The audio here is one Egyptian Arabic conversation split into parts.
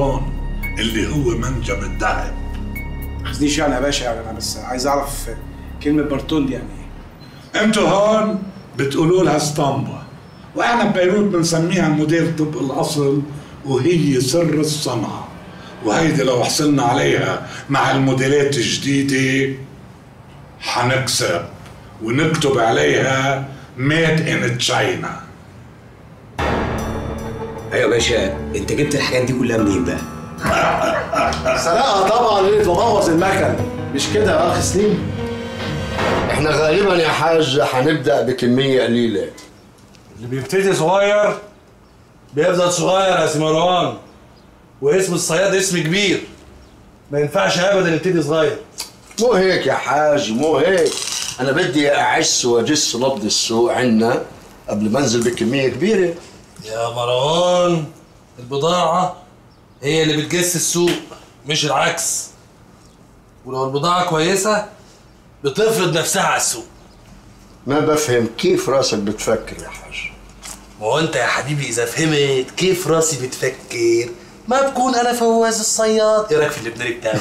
اللي هو منجم الذهب قصديش يعني يا باشا يعني انا بس عايز اعرف كلمه برتون دي يعني ايه انتوا هون بتقولوا لها اسطمبة واحنا ببيروت بنسميها موديل طب الاصل وهي سر الصنعة وهيدي لو حصلنا عليها مع الموديلات الجديدة حنكسب ونكتب عليها ميد ان تشاينا ايوه يا باشا انت جبت الحاجات دي كلها منين بقى؟ سرقها طبعا اللي تبوظ المكن مش كده يا اخ سليم احنا غالبا يا حاج هنبدا بكميه قليله اللي بيبتدي صغير بيفضل صغير يا سي مروان واسم الصياد اسم كبير ما ينفعش ابدا يبتدي صغير مو هيك يا حاج مو هيك انا بدي اعس واجس نبض السوق عنا قبل ما انزل بكميه كبيره يا مروان البضاعة هي اللي بتجس السوق مش العكس ولو البضاعة كويسة بتفرض نفسها على السوق ما بفهم كيف راسك بتفكر يا حاج ما هو انت يا حبيبي اذا فهمت كيف راسي بتفكر ما بكون انا فواز الصياد ايه رايك في اللبناني بتاعي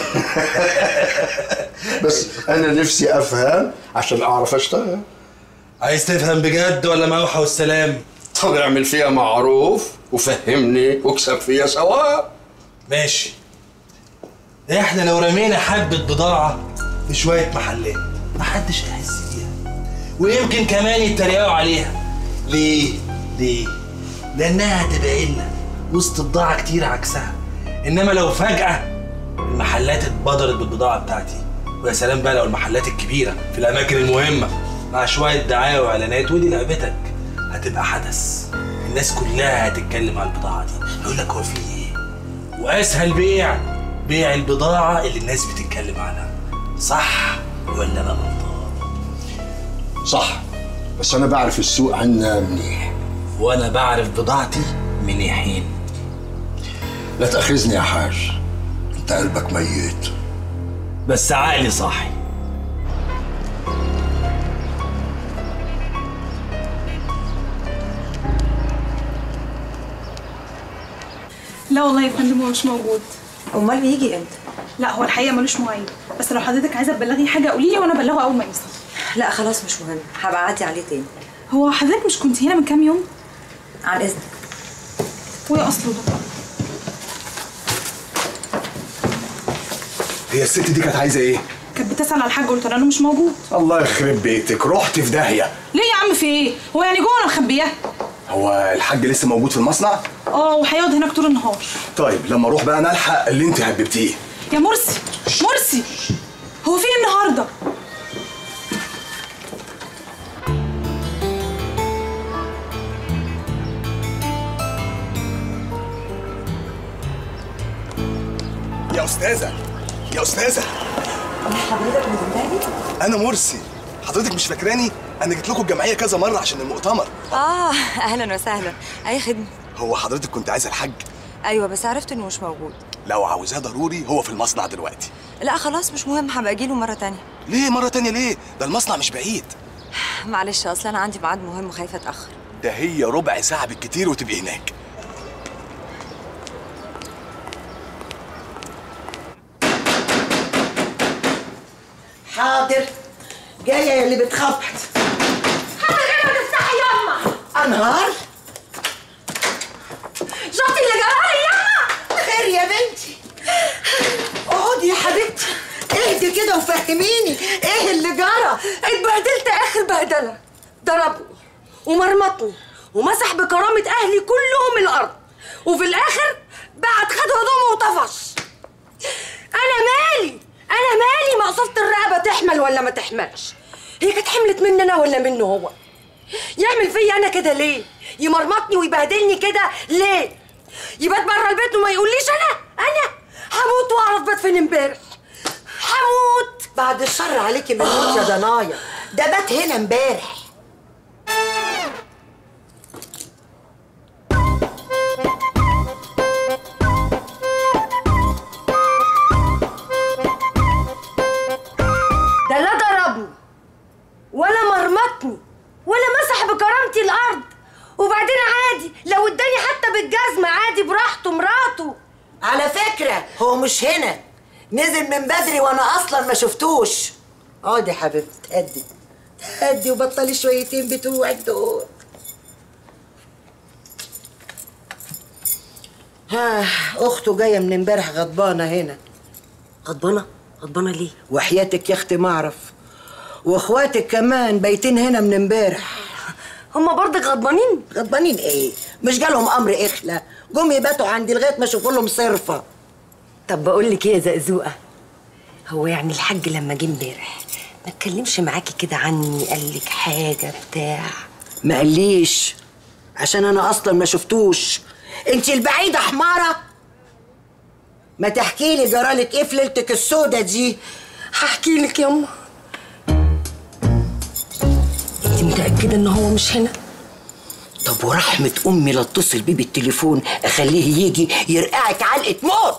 بس انا نفسي افهم عشان اعرف اشتغل عايز تفهم بجد ولا موحى والسلام طب اعمل فيها معروف وفهمني واكسب فيها سواء ماشي احنا لو رمينا حبة بضاعة في شوية محلات محدش هيحس بيها ويمكن كمان يتريقوا عليها ليه؟ ليه؟ لأنها هتبقى لنا وسط بضاعة كتير عكسها إنما لو فجأة المحلات اتبدرت بالبضاعة بتاعتي ويا سلام بقى لو المحلات الكبيرة في الأماكن المهمة مع شوية دعاية وإعلانات ودي لعبتك هتبقى حدث الناس كلها هتتكلم على البضاعة دي يقول لك هو في إيه؟ واسهل بيع بيع البضاعه اللي الناس بتتكلم عنها صح ولا انا غلطان صح بس انا بعرف السوق عنا منيح وانا بعرف بضاعتي منيحين لا تاخذني يا حاج انت قلبك ميت بس عقلي صاحي لا والله يا فندم هو مش موجود امال بيجي امتى لا هو الحقيقه ملوش مواعيد بس لو حضرتك عايزه تبلغي حاجه قولي لي وانا ابلغه اول ما يوصل لا خلاص مش مهم هبقى اعدي عليه تاني هو حضرتك مش كنت هنا من كام يوم عن اذنك وايه اصله ده هي الست دي كانت عايزه ايه كانت بتسال على الحاج قلت لها انه مش موجود الله يخرب بيتك رحت في داهيه ليه يا عم في ايه هو يعني جوه انا مخبياه هو الحاج لسه موجود في المصنع اه وهيقعد هناك طول النهار طيب لما اروح بقى نلحق اللي انت هببتيه يا مرسي مرسي هو في إيه النهارده يا استاذه يا استاذه حضرتك مدمداجي انا مرسي حضرتك مش فاكراني انا جيت لكم الجمعيه كذا مره عشان المؤتمر اه اهلا وسهلا اي خدمه هو حضرتك كنت عايزه الحاج ايوه بس عرفت انه مش موجود لو عاوزاه ضروري هو في المصنع دلوقتي لا خلاص مش مهم هبقى اجيله مره تانية ليه مره تانية ليه ده المصنع مش بعيد معلش اصل انا عندي ميعاد مهم وخايفه اتاخر ده هي ربع ساعه بالكتير وتبقي هناك حاضر جاية يا اللي بتخبط حضرتك تفتحي يما أنهار شفتي اللي جرالي يما خير يا بنتي اقعدي يا حبيبتي اهدي كده وفهميني ايه اللي جرى اتبهدلت اخر بهدله ضربني ومرمطني ومسح بكرامه اهلي كلهم الارض وفي الاخر بعد خد هدومه وطفش انا مالي انا مالي مقصوفه الرقبه تحمل ولا ما تحملش هي كانت حملت مني انا ولا منه هو يعمل فيا انا كده ليه يمرمطني ويبهدلني كده ليه يبات بره البيت وما يقوليش انا انا هموت واعرف بات فين امبارح هموت بعد الشر عليكي من الموت يا ضنايا ده بات هنا امبارح ده لا ضربني ولا مرمطني ولا مسح بكرامتي الارض وبعدين عادي لو اداني حتى بالجزمه عادي براحته مراته على فكرة هو مش هنا نزل من بدري وانا اصلا ما شفتوش اقعدي يا حبيبتي تهدي تهدي وبطلي شويتين بتوعك دول ها اخته جايه من امبارح غضبانه هنا غضبانه غضبانه ليه وحياتك يا اختي ما اعرف واخواتك كمان بايتين هنا من امبارح هما برضك غضبانين غضبانين ايه مش جالهم امر اخلة جم يباتوا عندي لغايه ما اشوف لهم صرفه طب بقول لك ايه يا زقزوقه هو يعني الحاج لما جه امبارح ما اتكلمش معاكي كده عني قال لك حاجه بتاع ما قاليش عشان انا اصلا ما شفتوش انت البعيده حماره ما تحكي لي جرالك ايه في ليلتك السودة دي هحكي لك ياما انت متاكده ان هو مش هنا طب ورحمة أمي لا اتصل بيه بالتليفون أخليه يجي يرقعك علقة موت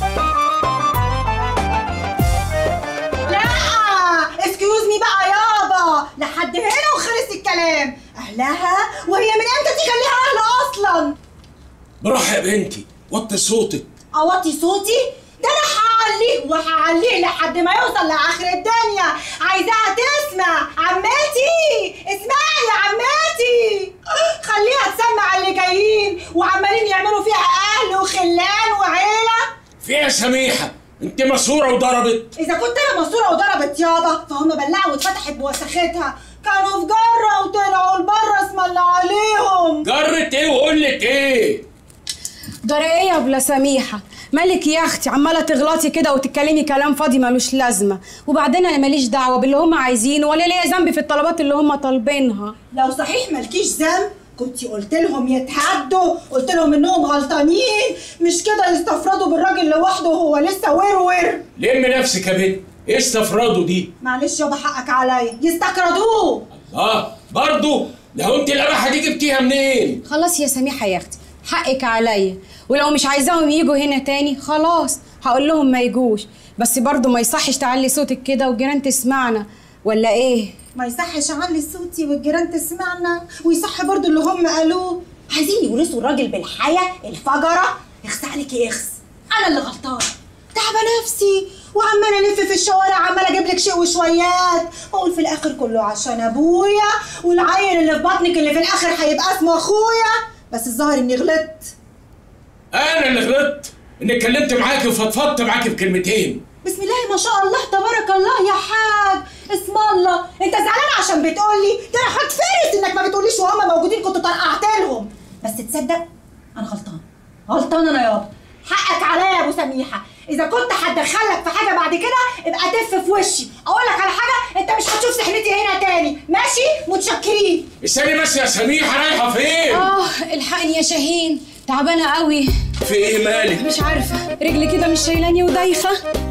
لا اسكيوز مي بقى يابا لحد هنا وخلص الكلام اهلها وهي من امتى دي كان ليها اهل اصلا براحة يا بنتي وطي صوتك اوطي صوتي ده انا هعليه وهعليه لحد ما يوصل لاخر الدنيا عايزاها تسمع عماتي اسمعي يا عماتي خليها تسمع اللي جايين وعمالين يعملوا فيها اهل وخلان وعيله فيها سميحة انت مسورة وضربت اذا كنت انا مسطوره وضربت يابا فهم بلعوا واتفتحت بوسختها كانوا في جره وطلعوا لبره اسم الله عليهم جرت ايه وقلت ايه جرى ايه يا بلا سميحه مالك يا اختي عماله تغلطي كده وتتكلمي كلام فاضي ملوش لازمه وبعدين انا ماليش دعوه باللي هم عايزينه ولا ليا ذنب في الطلبات اللي هم طالبينها لو صحيح مالكيش ذنب كنت قلت لهم يتهدوا قلت لهم انهم غلطانين مش كده يستفردوا بالراجل لوحده وهو لسه ورور لم نفسك يا بنت ايه استفراده دي معلش يابا حقك عليا يستكردوه اه برضو لو انت القرحة دي جبتيها منين خلاص يا سميحه يا اختي حقك عليا ولو مش عايزاهم يجوا هنا تاني خلاص هقول لهم ما يجوش بس برضه ما يصحش تعلي صوتك كده والجيران تسمعنا ولا ايه ما يصحش اعلي صوتي والجيران تسمعنا ويصح برضو اللي هم قالوه عايزين يورثوا الراجل بالحياه الفجره اخس عليكي اخس انا اللي غلطانه تعبه نفسي وعماله الف في الشوارع عماله اجيب لك شيء وشويات واقول في الاخر كله عشان ابويا والعيل اللي في بطنك اللي في الاخر هيبقى اسمه اخويا بس الظاهر اني غلطت انا اللي غلطت اني اتكلمت معاكي وفضفضت معاكي بكلمتين بسم الله ما شاء الله تبارك الله يا حاج اسم الله انت زعلان عشان بتقولي ده انا هتفرس انك ما بتقوليش وهم موجودين كنت طرقعت لهم بس تصدق انا غلطان غلطان انا يابا حقك عليا يا ابو سميحه اذا كنت هتدخلك في حاجه بعد كده ابقى تف في وشي اقول لك على حاجه انت مش هتشوف سحنتي هنا تاني ماشي متشكرين استني بس يا سميحة رايحة فين اه الحقني يا شاهين تعبانه قوي في ايه مالك مش عارفه رجلي كده مش شايلاني ودايخه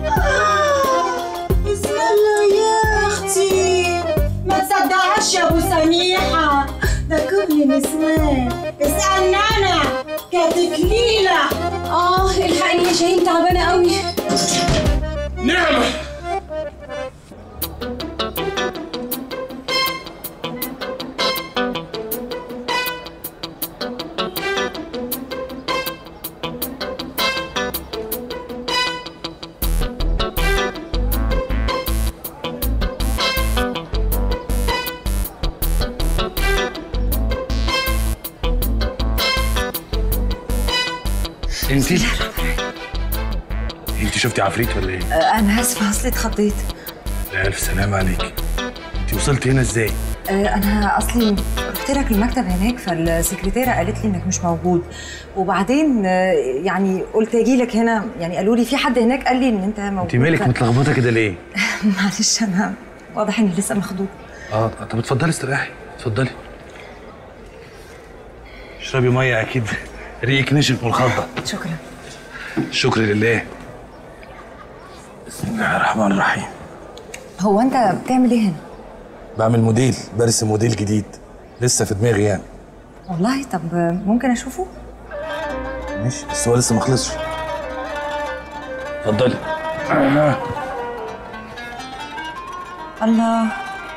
بسم الله يا اختي ما تصدقهاش يا ابو سميحه ده كل نسوان اسالني انا كتكليله اه الحقني يا شاهين تعبانه قوي نعمة انت انت شفتي عفريت ولا ايه؟ آه، انا اسفه اصلي اتخضيت لا الف سلام عليك انت وصلتي هنا ازاي؟ آه، انا اصلي رحت لك المكتب هناك فالسكرتيره قالت لي انك مش موجود وبعدين آه، يعني قلت اجي لك هنا يعني قالوا لي في حد هناك قال لي ان انت موجود انت مالك ف- متلخبطه كده ليه؟ معلش انا واضح اني لسه مخضوض اه طب اتفضلي استريحي اتفضلي اشربي ميه اكيد ريقك نشف من الخضه شكرا الشكر لله بسم الله الرحمن الرحيم هو انت بتعمل ايه هنا بعمل موديل برسم موديل جديد لسه في دماغي يعني والله طب آه، ممكن اشوفه ماشي بس هو لسه ما خلصش اتفضلي الله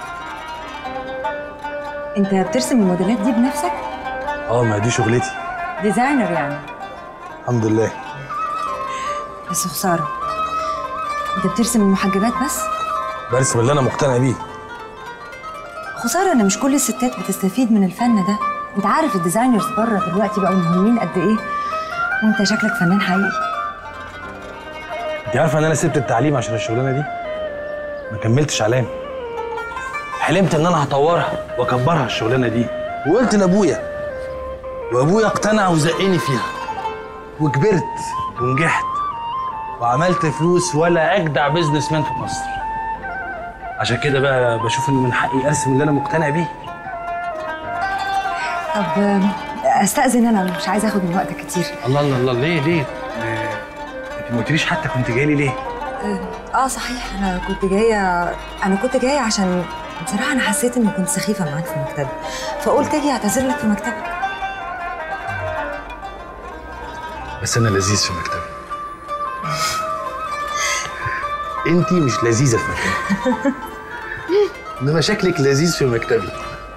انت بترسم الموديلات دي بنفسك اه ما دي شغلتي ديزاينر يعني الحمد لله بس خساره انت بترسم المحجبات بس برسم اللي انا مقتنع بيه خساره ان مش كل الستات بتستفيد من الفن ده انت عارف الديزاينرز بره دلوقتي بقوا مهمين قد ايه وانت شكلك فنان حقيقي انت عارفه ان انا سبت التعليم عشان الشغلانه دي ما كملتش علام حلمت ان انا هطورها واكبرها الشغلانه دي وقلت لابويا وابويا اقتنع وزقني فيها وكبرت ونجحت وعملت فلوس ولا اجدع بيزنس مان في مصر عشان كده بقى بشوف ان من حقي ارسم اللي انا مقتنع بيه طب آه، استاذن انا مش عايزه اخد من وقتك كتير الله الله الله ليه ليه آه، انت ما قلتليش حتى كنت جاي لي ليه اه آه، صحيح انا كنت جايه انا كنت جايه عشان بصراحه انا حسيت اني كنت سخيفه معاك في مكتبي فقلت اجي اعتذر لك في مكتبك بس انا لذيذ في مكتبي انت مش لذيذه في مكتبي انما شكلك لذيذ في مكتبي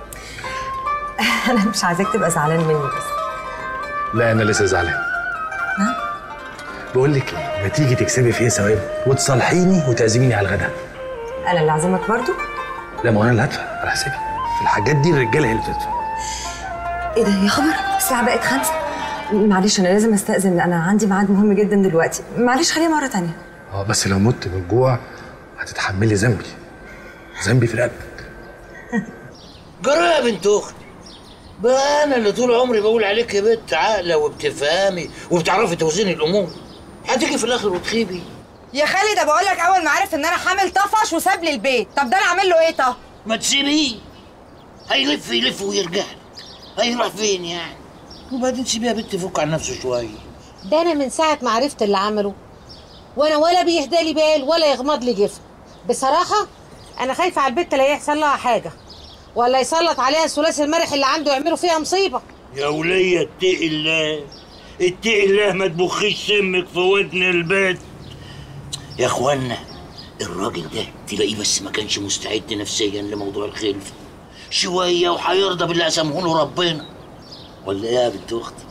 انا مش عايزاك تبقى زعلان مني بس لا انا لسه زعلان نعم؟ بقول لك ايه ما تيجي تكسبي فيها ثواب وتصالحيني وتعزميني على الغداء انا اللي اعزمك برضو لا ما هو انا اللي هدفع على حسابي في الحاجات دي الرجاله هي اللي بتدفع ايه ده يا خبر الساعه بقت خمسة معلش انا لازم استاذن انا عندي ميعاد مهم جدا دلوقتي معلش خليها مره تانية اه بس لو مت من الجوع هتتحملي ذنبي ذنبي في رقبتك جرى يا بنت اختي بقى انا اللي طول عمري بقول عليك يا بنت عاقله وبتفهمي وبتعرفي توزني الامور هتيجي في الاخر وتخيبي يا خالد ده بقول لك اول ما عرف ان انا حامل طفش وساب لي البيت طب ده انا اعمل له ايه طب ما تسيبيه هيلف يلف ويرجع لك هيروح فين يعني وبعدين سيبيه يا بنت يفك عن نفسه شويه ده انا من ساعه ما عرفت اللي عمله وانا ولا بيهدى لي بال ولا يغمض لي جفن بصراحه انا خايفه على البت لا يحصل لها حاجه ولا يسلط عليها الثلاثي المرح اللي عنده يعملوا فيها مصيبه يا ولية اتقي الله اتقي الله ما تبخيش سمك في ودن البيت يا اخوانا الراجل ده تلاقيه بس ما كانش مستعد نفسيا لموضوع الخلفه شويه وهيرضى باللي قسمه له ربنا ولا ايه يا بنت اختي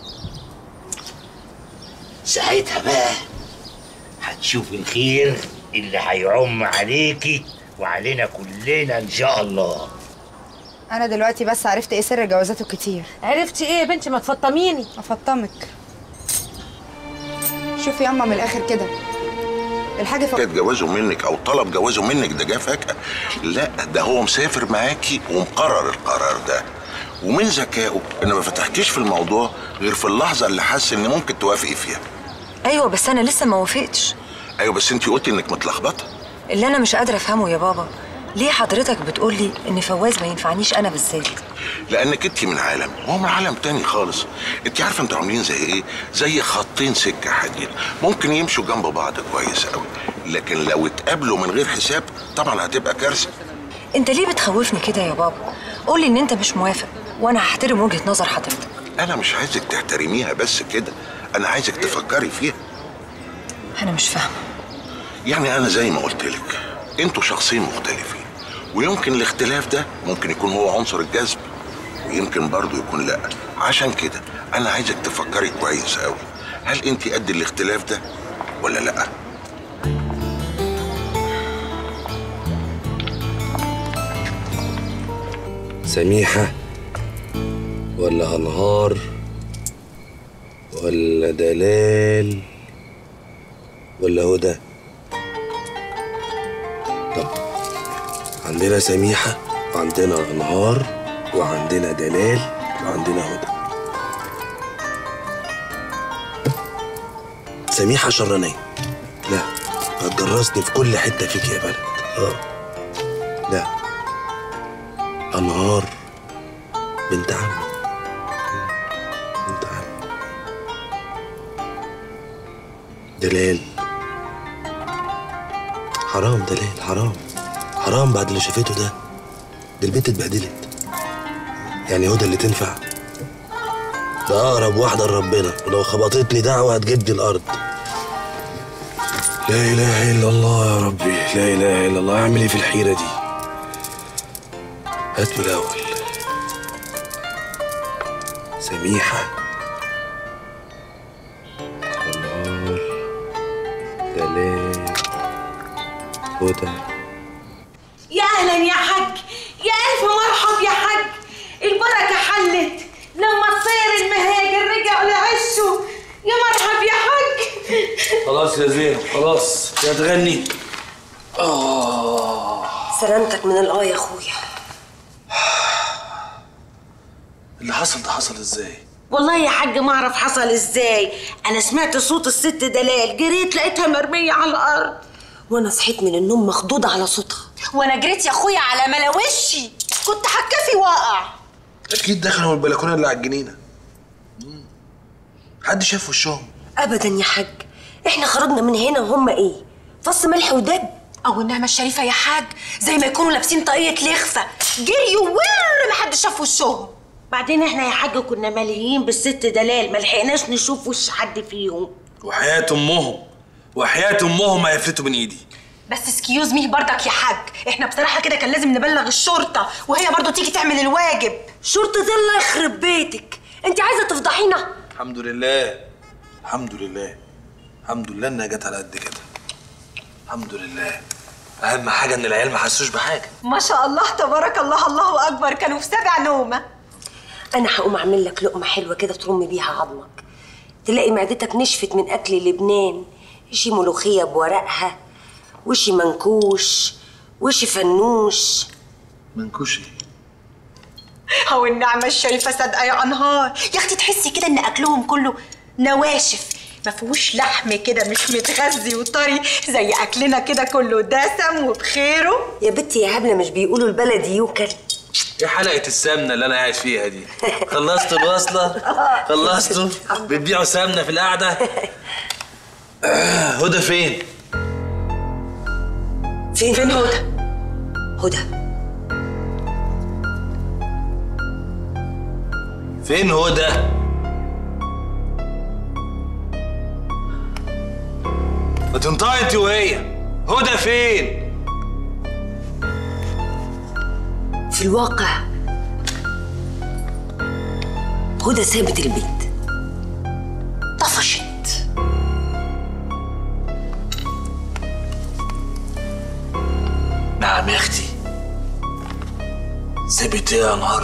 ساعتها بقى هتشوف الخير اللي هيعم عليكي وعلينا كلنا ان شاء الله انا دلوقتي بس عرفت ايه سر جوازاته كتير عرفتي ايه يا بنتي ما تفطميني افطمك شوفي ياما من الاخر كده الحاجه ف... جوازه منك او طلب جوازه منك ده جه فجأة لا ده هو مسافر معاكي ومقرر القرار ده ومن ذكائه انه ما فتحكيش في الموضوع غير في اللحظة اللي حس ان ممكن توافقي فيها ايوه بس انا لسه ما وافقتش ايوه بس انت قلتي انك متلخبطة اللي انا مش قادره افهمه يا بابا ليه حضرتك بتقولي ان فواز ما ينفعنيش انا بالذات لانك انت من عالم وهو من عالم تاني خالص انت عارفه انتوا عاملين زي ايه زي خطين سكه حديد ممكن يمشوا جنب بعض كويس قوي لكن لو اتقابلوا من غير حساب طبعا هتبقى كارثه انت ليه بتخوفني كده يا بابا قولي ان انت مش موافق وانا هحترم وجهه نظر حضرتك انا مش عايزك تحترميها بس كده انا عايزك تفكري فيها انا مش فاهمه يعني انا زي ما قلت لك انتوا شخصين مختلفين ويمكن الاختلاف ده ممكن يكون هو عنصر الجذب ويمكن برضه يكون لا عشان كده انا عايزك تفكري كويس قوي هل انت قد الاختلاف ده ولا لا سميحة ولا أنهار ولا دلال ولا هدى طب عندنا سميحة وعندنا أنهار وعندنا دلال وعندنا هدى سميحة شرانية لا هتجرسني في كل حتة فيك يا بلد اه لا أنهار بنت عمي بنت عمي دلال حرام دلال حرام حرام بعد اللي شافته ده دي البنت اتبهدلت يعني هدى اللي تنفع ده أقرب واحدة لربنا ولو خبطتني دعوة هتجدي الأرض لا إله إلا الله يا ربي لا إله إلا الله أعمل إيه في الحيرة دي هات من الأول سميحة والنهار دلال هدى يا اهلا يا حاج يا الف مرحب يا حاج البركه حلت لما الطير المهاجر رجع لعشه يا مرحب يا حاج خلاص يا زين خلاص يا تغني اه سلامتك من الاه يا اخويا اللي حصل ده حصل ازاي والله يا حاج ما اعرف حصل ازاي انا سمعت صوت الست دلال جريت لقيتها مرميه على الارض وانا صحيت من النوم مخضوضه على صوتها وانا جريت يا اخويا على ملاوشي كنت حكافي واقع اكيد دخلوا من البلكونه اللي على الجنينه مم. حد شاف وشهم ابدا يا حاج احنا خرجنا من هنا وهم ايه فص ملح ودب او النعمه الشريفه يا حاج زي ما يكونوا لابسين طاقيه لخفه جريوا ور ما حد شاف وشهم بعدين احنا يا حاج كنا ملهيين بالست دلال ما لحقناش نشوف وش حد فيهم وحياة امهم وحياة امهم ما يفلتوا من ايدي بس سكيوز ميه برضك يا حاج احنا بصراحه كده كان لازم نبلغ الشرطه وهي برضو تيجي تعمل الواجب شرطه الله يخرب بيتك انت عايزه تفضحينا الحمد لله الحمد لله الحمد لله انها جت على قد كده الحمد لله اهم حاجه ان العيال ما حسوش بحاجه ما شاء الله تبارك الله الله اكبر كانوا في سبع نومه انا هقوم اعمل لك لقمه حلوه كده ترم بيها عظمك تلاقي معدتك نشفت من اكل لبنان شي ملوخيه بورقها وشي منكوش وشي فنوش منكوشي او النعمه الشريفه صدقه يا انهار يا اختي تحسي كده ان اكلهم كله نواشف ما فيهوش لحم كده مش متغذي وطري زي اكلنا كده كله دسم وبخيره يا بنتي يا هبله مش بيقولوا البلد يوكل ايه حلقه السمنه اللي انا قاعد فيها دي خلصتوا الوصله خلصتوا بتبيعوا سمنه في القعده آه، هدى فين فين فين هدى هدى فين هدى ما تنطقي انت وهي هدى فين في الواقع هدى سابت البيت طفشت نعم يا اختي سابت ايه يا نهار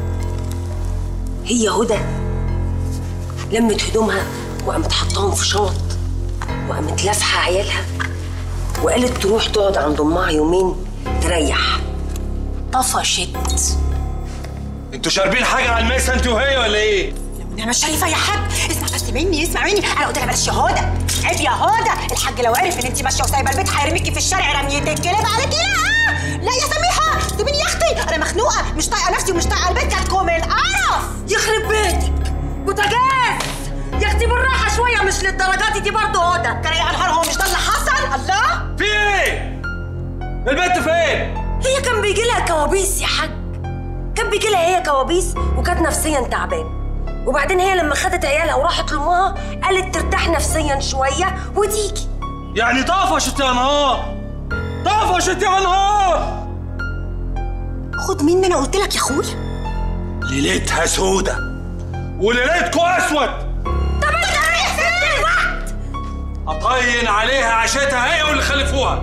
هي هدى لمت هدومها وقامت حطاهم في شنط وقامت لافحه عيالها وقالت تروح تقعد عند امها يومين تريح طفشت انتوا شاربين حاجه على الميسه انت وهي ولا ايه النعمه الشريفه يا حاج اسمع بس مني اسمع مني انا قلت لها بلاش يا هدى عيب يا هدى الحاج لو عرف ان انت ماشيه وسايبه البيت هيرميكي في الشارع رميتك كلاب عليكي لا لا يا سميحه سيبيني يا اختي انا مخنوقه مش طايقه نفسي ومش طايقه البيت كاتكم القرف يخرب بيتك بوتاجاز يا اختي بالراحه شويه مش للدرجات دي برضه هدى ترى يا انهار هو مش ده اللي حصل الله في ايه البنت فين هي كان بيجي لها كوابيس يا حاج كان بيجي لها هي كوابيس وكانت نفسيا تعبانه وبعدين هي لما خدت عيالها وراحت لامها قالت ترتاح نفسيا شويه وتيجي يعني طفشت يا نهار طفشت يا نهار خد مين ما انا قلت لك يا اخويا ليلتها سودة وليلتكوا اسود طب انت رايح فين دلوقتي اطين عليها عشتها هي واللي خلفوها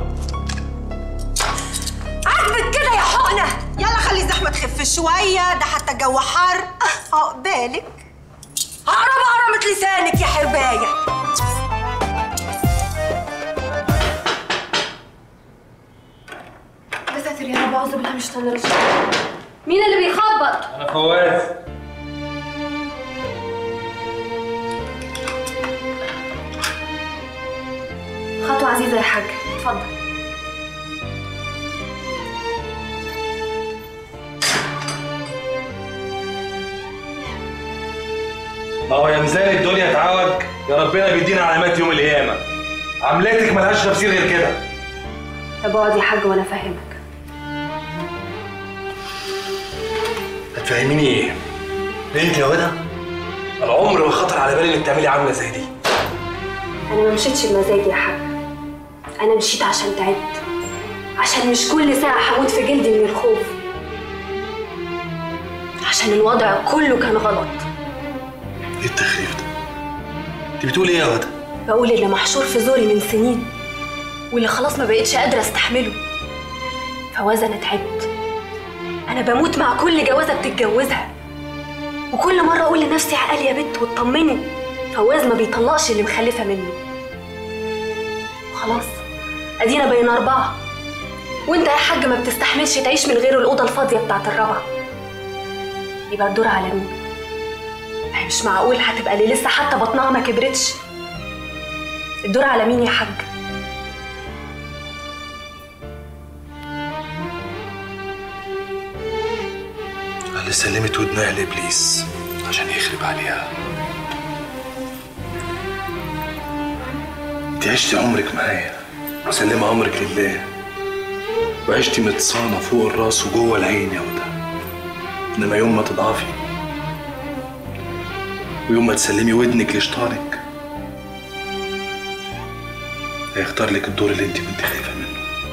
عاجبك كده يا حقنه يلا خلي الزحمه تخف شويه ده حتى الجو حر عقبالك هقرب قرمة لسانك يا حربايه يا ساتر يا رب اعوذ بالله من الشيطان الرجيم مين اللي بيخبط؟ انا فواز خطوة عزيزة يا حاج اتفضل ما هو يا ميزان الدنيا اتعوج يا ربنا بيدينا علامات يوم القيامه عملتك ملهاش تفسير غير كده طب اقعد يا حاج وانا افهمك هتفهميني ايه؟ انت يا هدى العمر ما خطر على بالي انك تعملي عامله زي دي انا ما مشيتش بمزاجي يا حاج انا مشيت عشان تعبت عشان مش كل ساعة هموت في جلدي من الخوف عشان الوضع كله كان غلط ايه التخريف ده؟ انت بتقولي ايه يا هدى؟ بقول اللي محشور في زوري من سنين واللي خلاص ما بقتش قادرة استحمله فوازة أنا تعبت أنا بموت مع كل جوازة بتتجوزها وكل مرة أقول لنفسي عقل يا بنت واطمني فواز ما بيطلقش اللي مخلفة منه وخلاص أدينا بين أربعة وأنت يا حاج ما بتستحملش تعيش من غير الأوضة الفاضية بتاعت الرابعة يبقى الدور على مين؟ ما هي مش معقول هتبقى اللي لسه حتى بطنها ما كبرتش الدور على مين يا حاج؟ اللي سلمت ودنها لابليس عشان يخرب عليها انت عشتي عمرك معايا وسلمة عمرك لله وعشتي متصانة فوق الراس وجوه العين يا هدى انما يوم ما تضعفي ويوم ما تسلمي ودنك لشيطانك هيختار لك الدور اللي انت كنت خايفة منه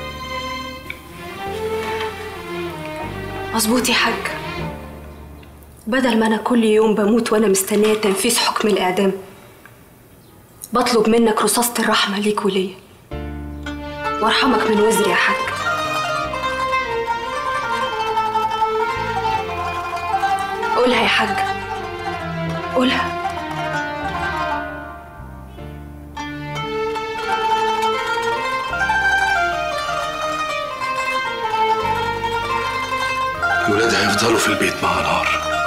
مظبوط يا حاج بدل ما انا كل يوم بموت وانا مستنيه تنفيذ حكم الاعدام بطلب منك رصاصة الرحمة ليك وليا وارحمك من وزري يا حاج قولها يا حاج قولها الولاد هيفضلوا في البيت مع نار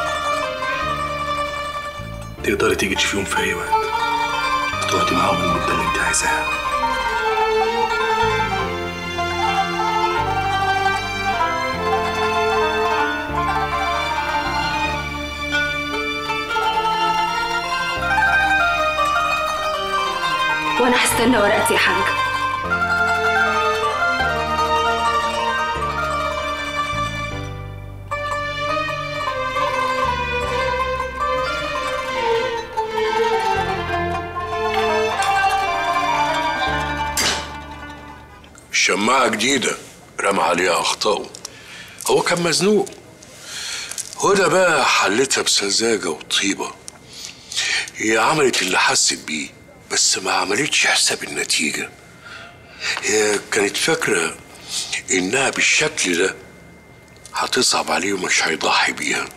تقدري تيجي تشوفيهم في اي وقت وتقعدي معاهم المده اللي انت عايزاها وانا هستنى ورقتي يا حاج شماعة جديدة رمى عليها أخطائه هو كان مزنوق هدى بقى حلتها بسذاجة وطيبة هي عملت اللي حست بيه بس ما عملتش حساب النتيجة هي كانت فاكرة إنها بالشكل ده هتصعب عليه ومش هيضحي بيها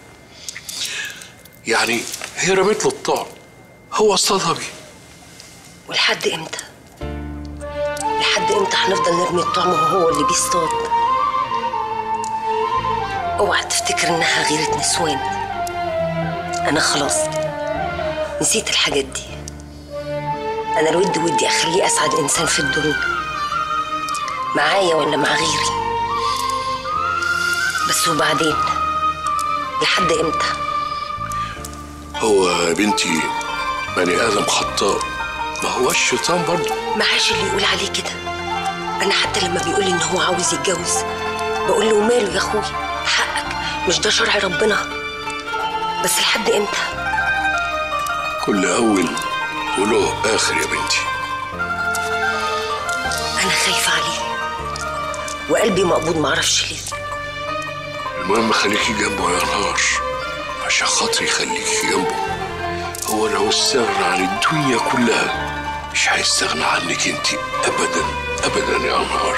يعني هي رمت له الطعم هو اصطادها بيه ولحد امتى؟ لحد امتى هنفضل نرمي الطعم وهو اللي بيصطاد؟ اوعى تفتكر انها غيرة نسوان انا خلاص نسيت الحاجات دي انا الود ودي اخليه اسعد انسان في الدنيا معايا ولا مع غيري بس وبعدين لحد امتى هو يا بنتي بني آدم خطاء ما هو الشيطان برضه معاش اللي يقول عليه كده انا حتى لما بيقول لي ان هو عاوز يتجوز بقول له وماله يا اخوي حقك مش ده شرع ربنا بس لحد امتى كل أول وله آخر يا بنتي انا خايفه عليه وقلبي مقبوض معرفش ليه المهم خليكي جنبه يا نهار عشان خاطري خليكي جنبه هو لو استغنى عن الدنيا كلها مش هيستغنى عنك انت ابدا ابدا يا نهار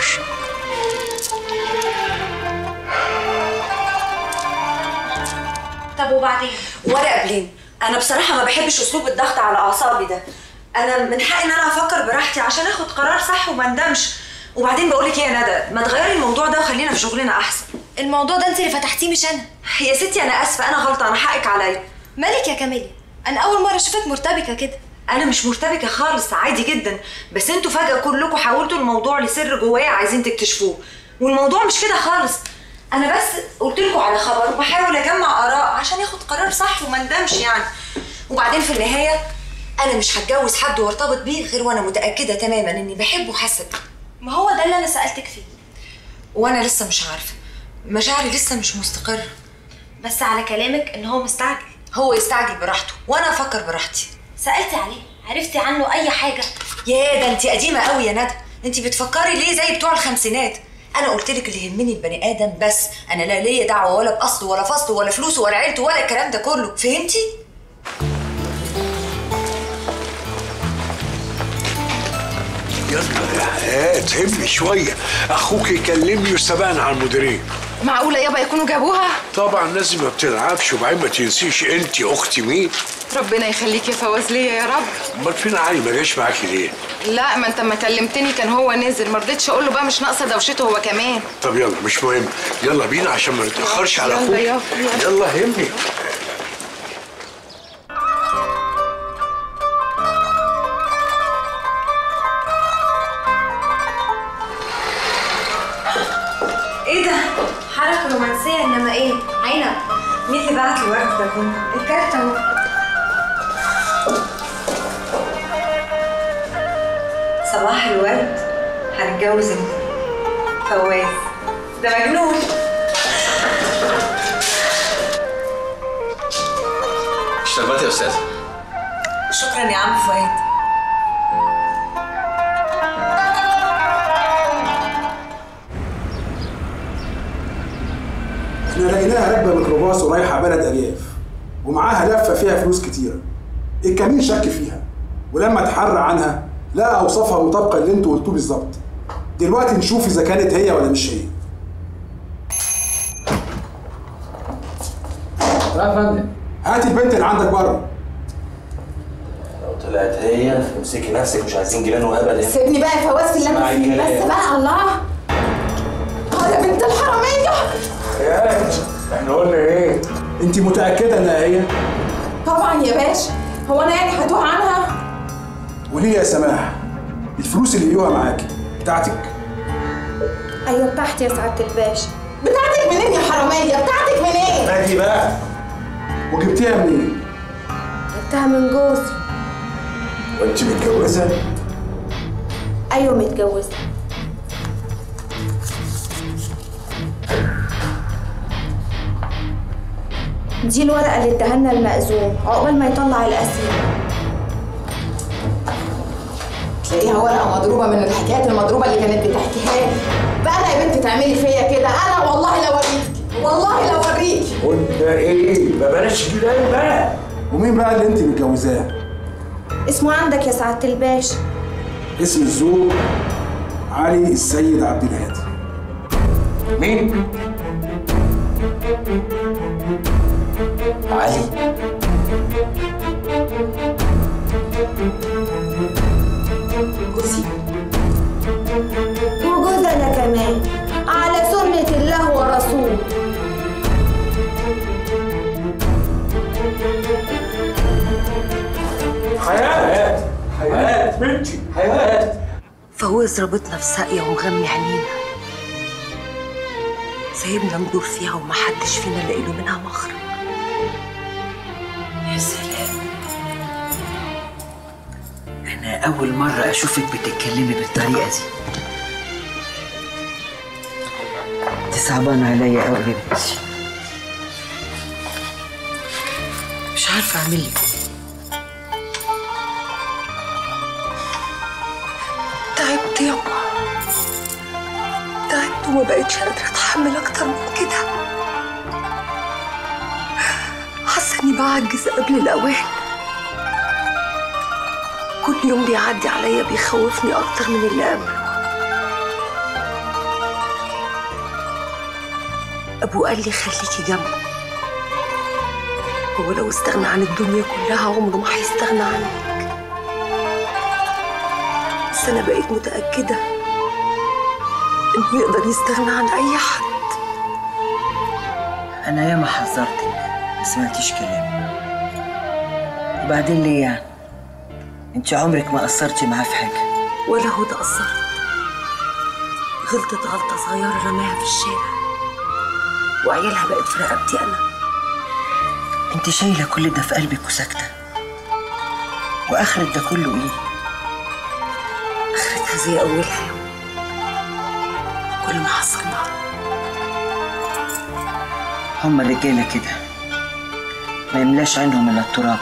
طب وبعدين ورقه بلين انا بصراحه ما بحبش اسلوب الضغط على اعصابي ده انا من حقي ان انا افكر براحتي عشان اخد قرار صح وما اندمش وبعدين بقول لك ايه يا ندى ما تغيري الموضوع ده وخلينا في شغلنا احسن الموضوع ده انت اللي فتحتيه مش انا يا ستي انا اسفه انا غلطانه حقك عليا مالك يا كاميليا انا اول مره اشوفك مرتبكه كده انا مش مرتبكه خالص عادي جدا بس انتوا فجاه كلكم حولتوا الموضوع لسر جوايا عايزين تكتشفوه والموضوع مش كده خالص انا بس قلت لكم على خبر وبحاول اجمع اراء عشان ياخد قرار صح وما ندمش يعني وبعدين في النهايه انا مش هتجوز حد وارتبط بيه غير وانا متاكده تماما اني بحبه وحاسه بيه ما هو ده اللي انا سالتك فيه وانا لسه مش عارفه مشاعري لسه مش مستقره بس على كلامك ان هو مستعجل هو يستعجل براحته وانا افكر براحتي سالتي عليه عرفتي عنه اي حاجه يا ده انت قديمه قوي يا ندى انت بتفكري ليه زي بتوع الخمسينات انا قلت لك اللي يهمني البني ادم بس انا لا ليا دعوه ولا باصله ولا فصله ولا فلوسه ولا عيلته ولا الكلام ده كله فهمتي يلا يا حياة همي شوية أخوك يكلمني واستبقنا على المديرين معقولة يابا يكونوا جابوها؟ طبعا لازم ما بتلعبش وبعدين ما تنسيش انت اختي مين ربنا يخليك يا فواز ليا يا رب امال فين علي ما جاش معاكي ليه لا ما انت ما كلمتني كان هو نازل ما رضيتش اقول له بقى مش ناقصه دوشته هو كمان طب يلا مش مهم يلا بينا عشان ما نتاخرش على يلا اخوك يلا، يلا. يلا همي ايه ده؟ حركة رومانسية انما ايه؟ عنب مين اللي بعت الورد ده كله؟ الكارت اهو صباح الورد هنتجوز امتى؟ فواز ده مجنون اشتغلت يا استاذ شكرا يا عم فؤاد احنا لقيناها راكبه ميكروباص ورايحه بلد ارياف ومعاها لفه فيها فلوس كتيره الكمين شك فيها ولما اتحرى عنها لقى اوصافها مطابقه اللي انتوا قلتوه بالظبط دلوقتي نشوف اذا كانت هي ولا مش هي يا فندم هات البنت اللي عندك بره لو طلعت هي امسكي نفسك مش عايزين جيران ابدا سيبني بقى يا فواز في اللي انا اسمعي فيه كلامي. بس بقى الله اه يا بنت الحراميه احنا قلنا ايه انت متاكده انها هي طبعا يا باشا هو انا يعني هتوه عنها قولي لي يا سماح الفلوس اللي لقيوها معاكي بتاعتك ايوه بتاعتي يا سعاده الباشا بتاعتك منين يا حراميه بتاعتك منين هاتي بقى وجبتيها منين جبتها من جوزي وانت متجوزه ايوه متجوزه دي الورقه اللي اداها لنا المأذون عقبال ما يطلع الاسير تلاقيها ورقه مضروبه من الحكايات المضروبه اللي كانت بتحكيها لي بقى انا يا بنتي تعملي فيا كده انا والله لو اوريكي والله لو اوريكي قلنا ايه ما بلاش جدال بقى ومين بقى اللي انت متجوزاه اسمه عندك يا سعاده الباشا اسم الزوج علي السيد عبد الهادي مين علي جوزي وجوز انا كمان على سنة الله ورسوله حياة حياة بنتي حياة فواز رابطنا في ساقية ومغمي عينينا سايبنا ندور فيها ومحدش فينا لاقي له منها مخرج يا سلام أنا أول مرة أشوفك بتتكلمي بالطريقة دي دي صعبانة عليا أوي يا بنتي مش عارفة أعمل لك تعبت يابا تعبت وما بقتش قادرة أتحمل أكتر من كده حاسة إني بعجز قبل الأوان كل يوم بيعدي عليا بيخوفني أكتر من اللي قبله أبوه قال لي خليكي جنبه هو لو استغنى عن الدنيا كلها عمره ما هيستغنى عنك بس أنا بقيت متأكدة إنه يقدر يستغنى عن أي حد أنا ياما حذرتك ما سمعتيش كلامي وبعدين ليه يعني؟ أنت عمرك ما قصرتي معاه في حاجة ولا هو ده قصرت غلطت غلطة صغيرة رماها في الشارع وعيالها بقت في رقبتي أنا أنت شايلة كل ده في قلبك وساكتة وآخرة ده كله إيه؟ آخرتها زي أولها يوم كل ما حصلنا هما الرجالة كده ما يملاش عينهم إلا التراب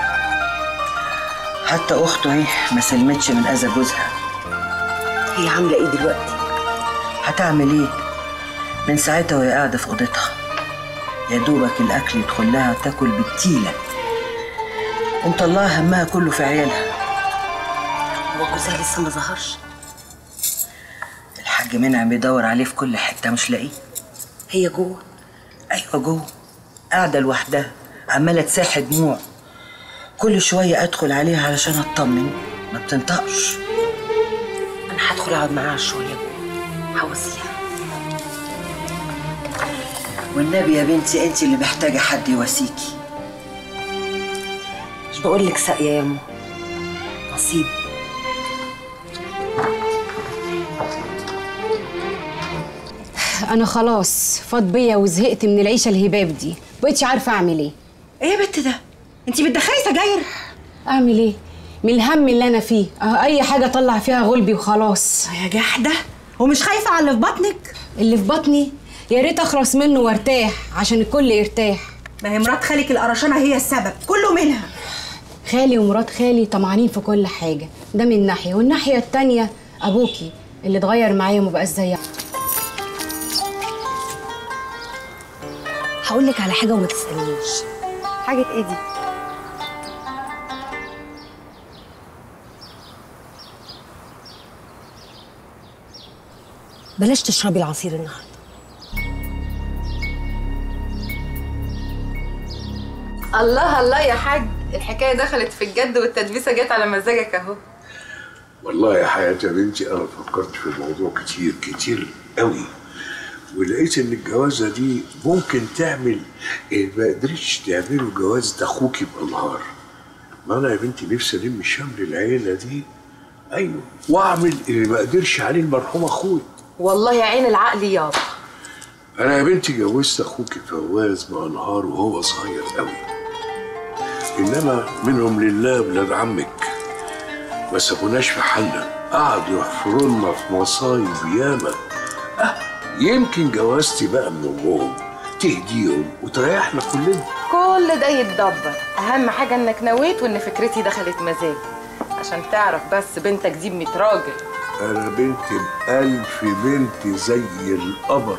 حتى أخته أهي ما سلمتش من أذى جوزها هي عاملة إيه دلوقتي؟ هتعمل إيه؟ من ساعتها وهي قاعدة في أوضتها يا دوبك الأكل يدخل لها تاكل بالتيلة ومطلعة همها كله في عيالها هو جوزها لسه ما ظهرش الحاج منعم بيدور عليه في كل حته مش لاقيه هي جوه ايوه جوه قاعده لوحدها عماله تساح دموع كل شويه ادخل عليها علشان اطمن ما بتنطقش انا هدخل اقعد معاها شويه جوه هوصيها والنبي يا بنتي انت اللي محتاجه حد يواسيكي مش بقول لك ساقيه يا امه نصيب انا خلاص فاض بيا وزهقت من العيشه الهباب دي بقيتش عارفه اعمل ايه ايه يا بنت ده انت بتدخلي سجاير اعمل ايه من الهم اللي انا فيه أهو اي حاجه اطلع فيها غلبي وخلاص يا جحده ومش خايفه على اللي في بطنك اللي في بطني يا ريت اخلص منه وارتاح عشان الكل يرتاح ما هي مرات خالك القرشانه هي السبب كله منها خالي ومرات خالي طمعانين في كل حاجه ده من ناحيه والناحيه التانيه ابوكي اللي اتغير معايا وما بقاش زي هقول لك على حاجه وما تسالنيش حاجه ايه دي بلاش تشربي العصير النهارده الله الله يا حاج الحكايه دخلت في الجد والتدبيسه جت على مزاجك اهو والله يا حياة يا بنتي أنا فكرت في الموضوع كتير كتير قوي ولقيت إن الجوازة دي ممكن تعمل إيه ما قدرتش تعمله جوازة أخوكي بأنهار ما أنا يا بنتي نفسي ألم شمل العيلة دي أيوه وأعمل اللي ما قدرش عليه المرحوم أخوي والله يا عين العقل يابا أنا يا بنتي جوزت أخوكي فواز بأنهار وهو صغير قوي إنما منهم لله ولاد عمك ما سابوناش في حالنا قعدوا يحفروا لنا في مصايب ياما أه يمكن جوازتي بقى من امهم تهديهم وتريحنا كلنا كل ده يتدبر اهم حاجه انك نويت وان فكرتي دخلت مزاجي عشان تعرف بس بنتك دي ب 100 راجل انا بنتي بألف بنت زي القمر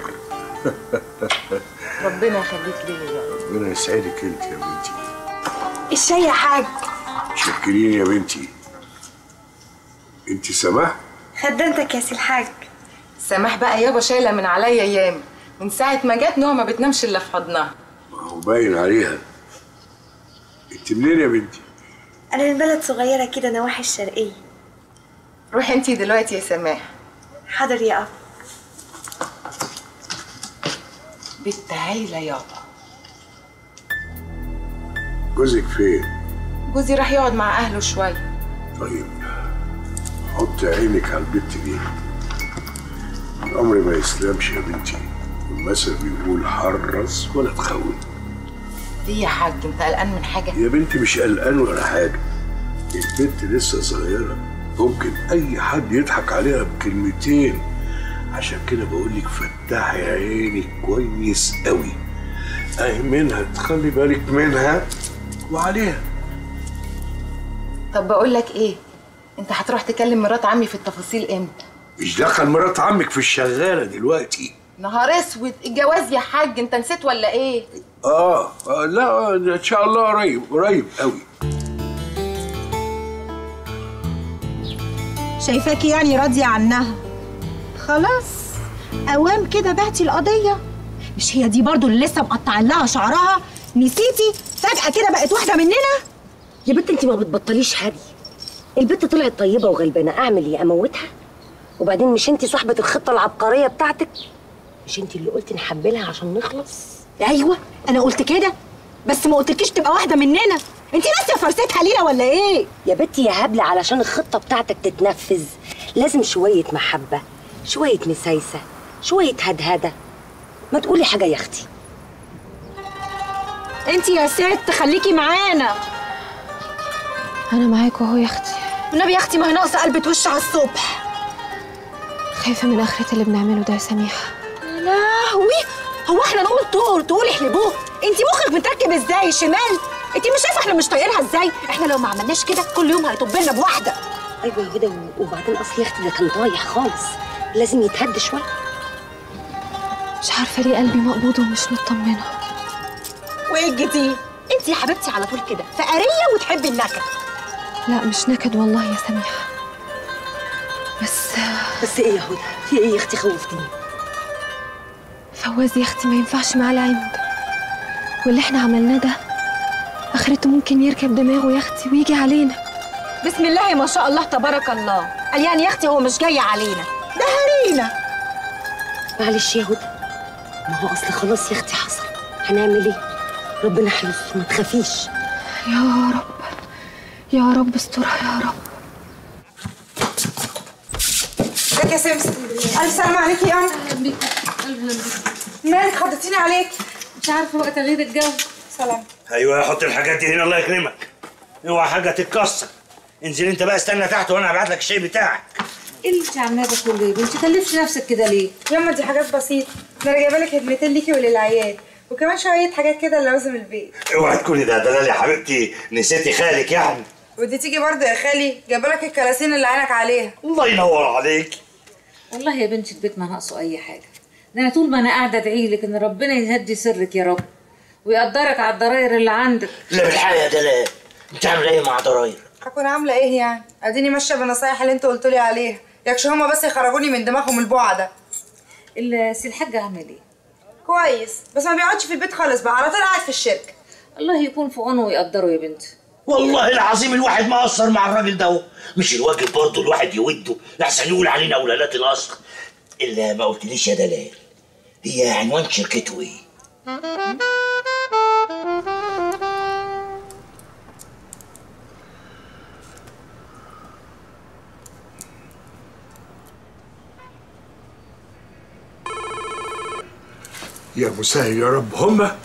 ربنا يخليك ليا يا رب ربنا يسعدك انت يا بنتي الشاي يا حاج شكرين يا بنتي انت سامح خدمتك يا سي الحاج سماح بقى يابا شايله من عليا ايام من ساعه ما جت نوع ما بتنامش الا في حضنها هو باين عليها انت منين يا بنتي انا من بلد صغيره كده نواحي الشرقيه روحي انتي دلوقتي يا سماح حاضر يا اب بنت هايله يابا جوزك فين جوزي راح يقعد مع اهله شويه طيب حط عينك على البت دي الامر ما يسلمش يا بنتي المثل بيقول حرص ولا تخون ليه يا حاج انت قلقان من حاجه يا بنتي مش قلقان ولا حاجه البنت لسه صغيره ممكن اي حد يضحك عليها بكلمتين عشان كده بقول لك فتحي عينك كويس قوي اهي منها تخلي بالك منها وعليها طب بقول لك ايه انت هتروح تكلم مرات عمي في التفاصيل امتى مش دخل مرات عمك في الشغاله دلوقتي نهار اسود الجواز يا حاج انت نسيت ولا ايه اه, آه لا ان شاء الله قريب قريب قوي شايفاكي يعني راضيه عنها خلاص اوام كده بعتي القضيه مش هي دي برضو اللي لسه مقطع لها شعرها نسيتي فجاه كده بقت واحده مننا يا بنت انت ما بتبطليش هري البنت طلعت طيبه وغلبانه اعمل ايه اموتها وبعدين مش انت صاحبه الخطه العبقريه بتاعتك مش انت اللي قلتي نحبلها عشان نخلص ايوه انا قلت كده بس ما قلتلكيش تبقى واحده مننا انت ناسيه فرستها لينا ولا ايه يا بنتي يا هبله علشان الخطه بتاعتك تتنفذ لازم شويه محبه شويه مسايسه شويه هدهده ما تقولي حاجه يا اختي انت يا ست خليكي معانا انا معاكوا اهو يا اختي والنبي يا اختي ما هي ناقصه قلبة وش على الصبح خايفه من اخرة اللي بنعمله ده يا سميحه يا لهوي هو احنا نقول طول تقولي احلبوه انت مخك متركب ازاي شمال انت مش شايفه احنا مش طايقينها ازاي احنا لو ما عملناش كده كل يوم هيطب لنا بواحده ايوه يا هدى وبعدين اصل يا اختي ده كان طايح خالص لازم يتهد شويه مش عارفه ليه قلبي مقبوض ومش مطمنه وايه الجديد انت يا حبيبتي على طول كده فقريه وتحبي النكد لا مش نكد والله يا سميحه بس بس ايه يا هدى في ايه يا اختي خوفتيني فواز يا اختي ما ينفعش معاه العند واللي احنا عملناه ده اخرته ممكن يركب دماغه يا اختي ويجي علينا بسم الله ما شاء الله تبارك الله قال يعني يا اختي هو مش جاي علينا ده هرينا معلش يا هدى ما هو اصل خلاص يا اختي حصل هنعمل ايه ربنا هيستر ما تخافيش يا رب يا رب استرها يا رب ازيك يا سمسم الف سلام عليكي يا اهلا مالك خضتيني عليك مش عارفه بقى تغيير الجو سلام ايوه حط الحاجات دي هنا الله يكرمك اوعى حاجه تتكسر انزل انت بقى استنى تحت وانا هبعت لك الشاي بتاعك ايه اللي انت عاملاه ده كله يا بنتي كلفش نفسك كده ليه؟ ياما دي حاجات بسيطه ده انا جايبه لك هدمتين ليكي وللعيال وكمان شويه حاجات كده لوازم البيت اوعى تكوني ده دلال يا حبيبتي نسيتي خالك يعني ودي تيجي برضه يا خالي جايبه لك الكراسين اللي عينك عليها الله ينور عليك والله يا بنتي البيت ما ناقصه اي حاجه ده انا طول ما انا قاعده ادعي لك ان ربنا يهدي سرك يا رب ويقدرك على الضراير اللي عندك لا بالحق يا دلال انت عامله ايه مع ضراير هكون عامله ايه يعني اديني ماشيه بالنصايح اللي انتوا قلتوا لي عليها يكش هما بس يخرجوني من دماغهم البوعه ده السي الحاج عامل ايه كويس بس ما بيقعدش في البيت خالص بقى على طول قاعد في الشركه الله يكون في عونه ويقدره يا بنتي والله العظيم الواحد ما قصر مع الراجل ده مش الواجب برضه الواحد يوده لحسن يقول علينا ولالات الاصل الا ما قلتليش يا دلال هي عنوان شركته ايه يا مسهل يا رب هما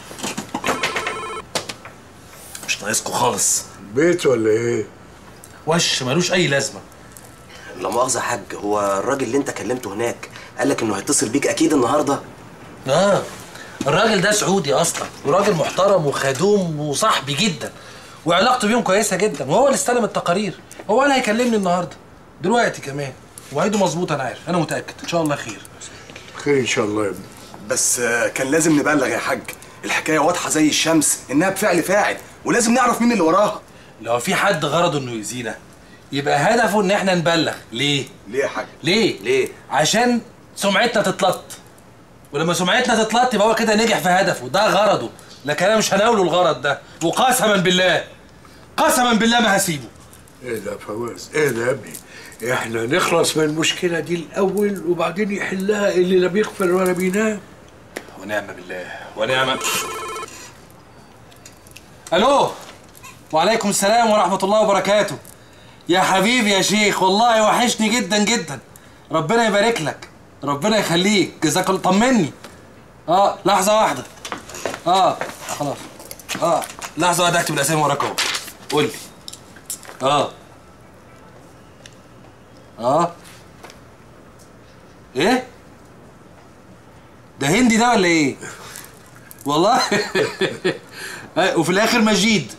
مش ناقصكوا خالص بيت ولا ايه؟ وش ملوش اي لازمه لا مؤاخذة يا حاج هو الراجل اللي انت كلمته هناك قال لك انه هيتصل بيك اكيد النهارده اه الراجل ده سعودي اصلا وراجل محترم وخدوم وصاحبي جدا وعلاقته بيهم كويسه جدا وهو اللي استلم التقارير هو اللي هيكلمني النهارده دلوقتي كمان وعيده مظبوط انا عارف انا متاكد ان شاء الله خير خير ان شاء الله يا ابني بس آه، كان لازم نبلغ يا حاج الحكايه واضحه زي الشمس انها بفعل فاعل ولازم نعرف مين اللي وراها لو في حد غرضه انه يأذينا يبقى هدفه ان احنا نبلغ ليه ليه يا حاج ليه ليه عشان سمعتنا تتلط ولما سمعتنا تتلط يبقى هو كده نجح في هدفه ده غرضه لكن انا مش هناوله الغرض ده وقسما بالله قسما بالله ما هسيبه ايه ده يا فواز ايه ده يا ابني احنا نخلص من المشكله دي الاول وبعدين يحلها اللي لا بيغفل ولا بينام ونعم بالله ونعم الو وعليكم السلام ورحمه الله وبركاته يا حبيبي يا شيخ والله وحشني جدا جدا ربنا يبارك لك ربنا يخليك جزاك الله طمني اه لحظه واحده اه خلاص اه لحظه واحده اكتب الاسامي وراك اهو قول لي اه اه ايه ده هندي ده ولا ايه والله آه، وفي الاخر مجيد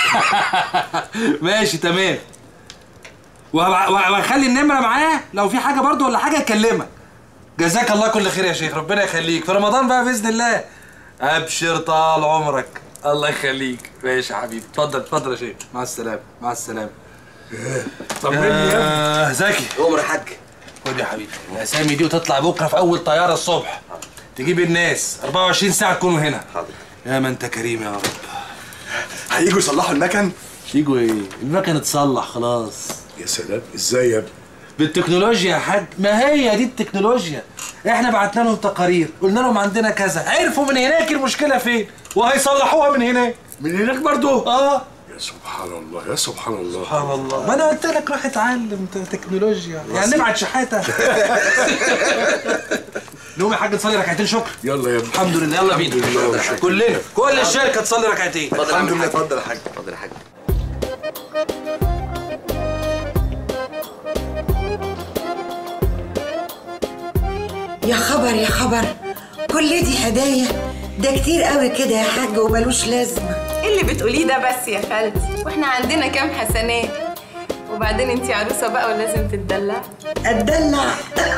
ماشي تمام وهبع- وه- وهخلي النمره معاه لو في حاجه برضو ولا حاجه اكلمك جزاك الله كل خير يا شيخ ربنا يخليك في رمضان بقى باذن الله ابشر طال عمرك الله يخليك ماشي يا حبيبي اتفضل اتفضل يا شيخ مع السلامه مع السلامه طمني يا آه زكي عمر يا حاج خد يا حبيبي الاسامي دي وتطلع بكره في اول طياره الصبح تجيب الناس 24 ساعه تكونوا هنا حاضر يا ما انت كريم يا رب هيجوا يصلحوا المكن يجوا ايه المكن اتصلح خلاص يا سلام ازاي يا ابني بالتكنولوجيا يا حاج ما هي دي التكنولوجيا احنا بعتنا لهم تقارير قلنا لهم عندنا كذا عرفوا من هناك المشكله فين وهيصلحوها من هناك من هناك برضو اه يا سبحان الله يا سبحان الله سبحان الله ما انا قلت لك روح اتعلم ت- تكنولوجيا يعني نبعت شحاته نقوم يا حاج نصلي ركعتين شكر يلا يا ابني الحمد لله يلا بينا كلنا كل الشركه تصلي ركعتين الحمد لله اتفضل يا حاج اتفضل يا حاج يا خبر يا خبر كل دي هدايا ده كتير قوي كده يا حاج وملوش لازمه ايه اللي بتقوليه ده بس يا خالتي واحنا عندنا كام حسنات وبعدين انتي عروسه بقى ولازم تتدلع اتدلع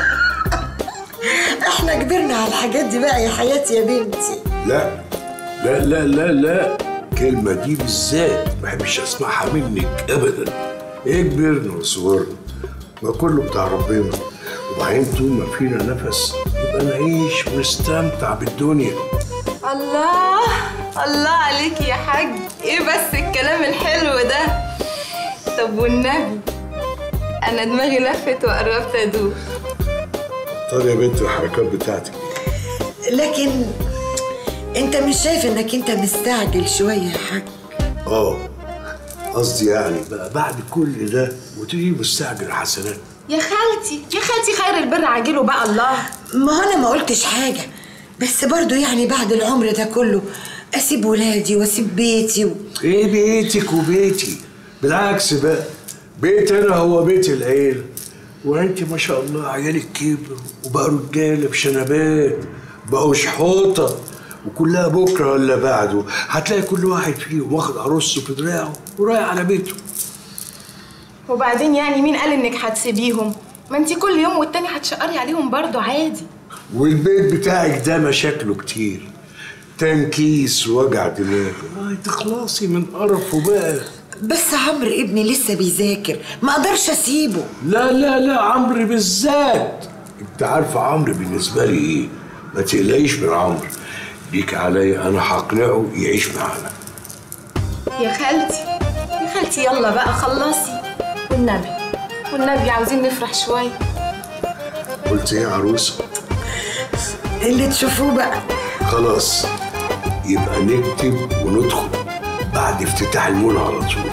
احنا كبرنا على الحاجات دي بقى يا حياتي يا بنتي لا لا لا لا لا الكلمة دي بالذات ما بحبش اسمعها منك ابدا ايه كبرنا وصغرنا ما كله بتاع ربنا وبعدين طول ما فينا نفس يبقى نعيش ونستمتع بالدنيا الله الله عليك يا حاج ايه بس الكلام الحلو ده طب والنبي انا دماغي لفت وقربت ادوق طب يا بنت الحركات بتاعتك لكن انت مش شايف انك انت مستعجل شويه يا حاج اه قصدي يعني بقى بعد كل ده وتيجي مستعجل حسنات يا خالتي يا خالتي خير البر عاجله بقى الله ما هو انا ما قلتش حاجه بس برضو يعني بعد العمر ده كله اسيب ولادي واسيب بيتي و... ايه بيتك وبيتي بالعكس بقى بيت انا هو بيت العيله وانت ما شاء الله عيالك كبروا وبقوا رجاله بشنبات بقوا شحوطه وكلها بكره ولا بعده هتلاقي كل واحد فيهم واخد عروسه في دراعه ورايح على بيته وبعدين يعني مين قال انك هتسيبيهم ما انت كل يوم والتاني هتشقري عليهم برضو عادي والبيت بتاعك ده مشاكله كتير تنكيس وجع دماغ آه، تخلصي من قرفه بقى بس عمرو ابني لسه بيذاكر ما اقدرش اسيبه لا لا لا عمرو بالذات انت عارفه عمرو بالنسبه لي ايه ما تقلقيش من عمرو ليك عليا انا هقنعه يعيش معانا يا خالتي يا خالتي يلا بقى خلصي والنبي والنبي عاوزين نفرح شويه قلت ايه يا عروسه اللي تشوفوه بقى خلاص يبقى نكتب وندخل بعد افتتاح المول على طول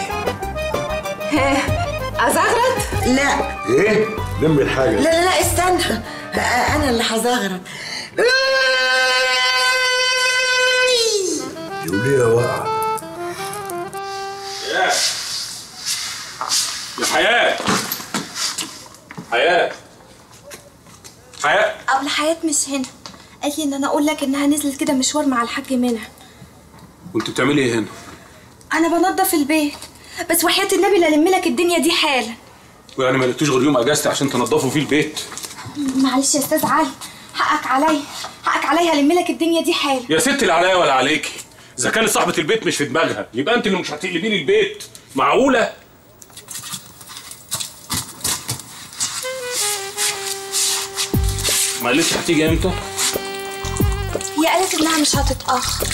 ها ازغرط لا ايه لم الحاجه لا لا لا استنى انا اللي هزغرط دي وليه واقعه يا يا حياة حياة حياة أبلة حياة مش هنا قالت لي إن أنا أقول لك إنها نزلت كده مشوار مع الحاج منها وانت بتعملي ايه هنا؟ أنا بنضف البيت بس وحياة النبي لا ألم لك الدنيا دي حالا ويعني ما لقيتوش غير يوم اجازتي عشان تنضفوا فيه البيت معلش يا أستاذ علي حقك عليا حقك عليا هلم لك الدنيا دي حالا يا ست لا عليا ولا عليكي اذا كانت صاحبة البيت مش في دماغها يبقى انت اللي مش هتقلبي لي البيت معقولة؟ ما قالتش هتيجي امتى؟ هي قالت إنها مش هتتأخر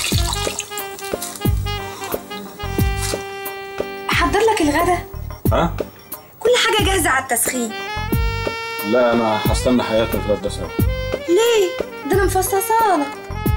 أحضر لك الغدا ها؟ كل حاجة جاهزة على التسخين لا انا هستنى حياة نتغدى سوا ليه؟ ده أنا مفصصة لك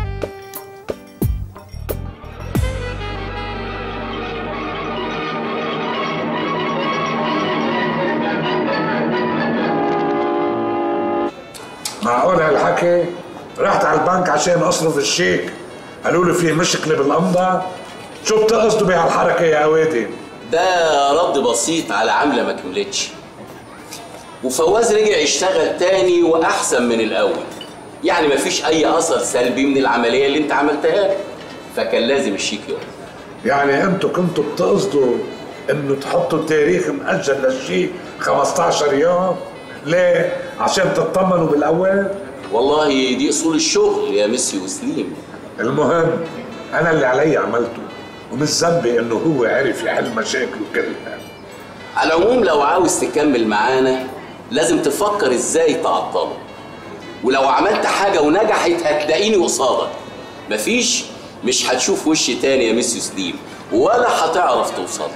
معقول هالحكي رحت على البنك عشان اصرف الشيك قالوا لي في مشكله بالامضه شو بتقصدوا بهالحركه يا اوادي ده رد بسيط على عملة ما كملتش وفواز رجع يشتغل تاني وأحسن من الأول يعني مفيش أي أثر سلبي من العملية اللي أنت عملتها له فكان لازم الشيك يقف يعني انتوا كنتوا بتقصدوا انه تحطوا تاريخ مأجل للشيك 15 يوم ليه؟ عشان تطمنوا بالاول؟ والله دي أصول الشغل يا ميسي وسليم المهم انا اللي علي عملته ومش ذنبي انه هو عرف يحل مشاكله كلها على العموم لو عاوز تكمل معانا لازم تفكر ازاي تعطله ولو عملت حاجة ونجحت هتلاقيني قصادك مفيش مش هتشوف وش تاني يا ميسيو سليم ولا هتعرف توصل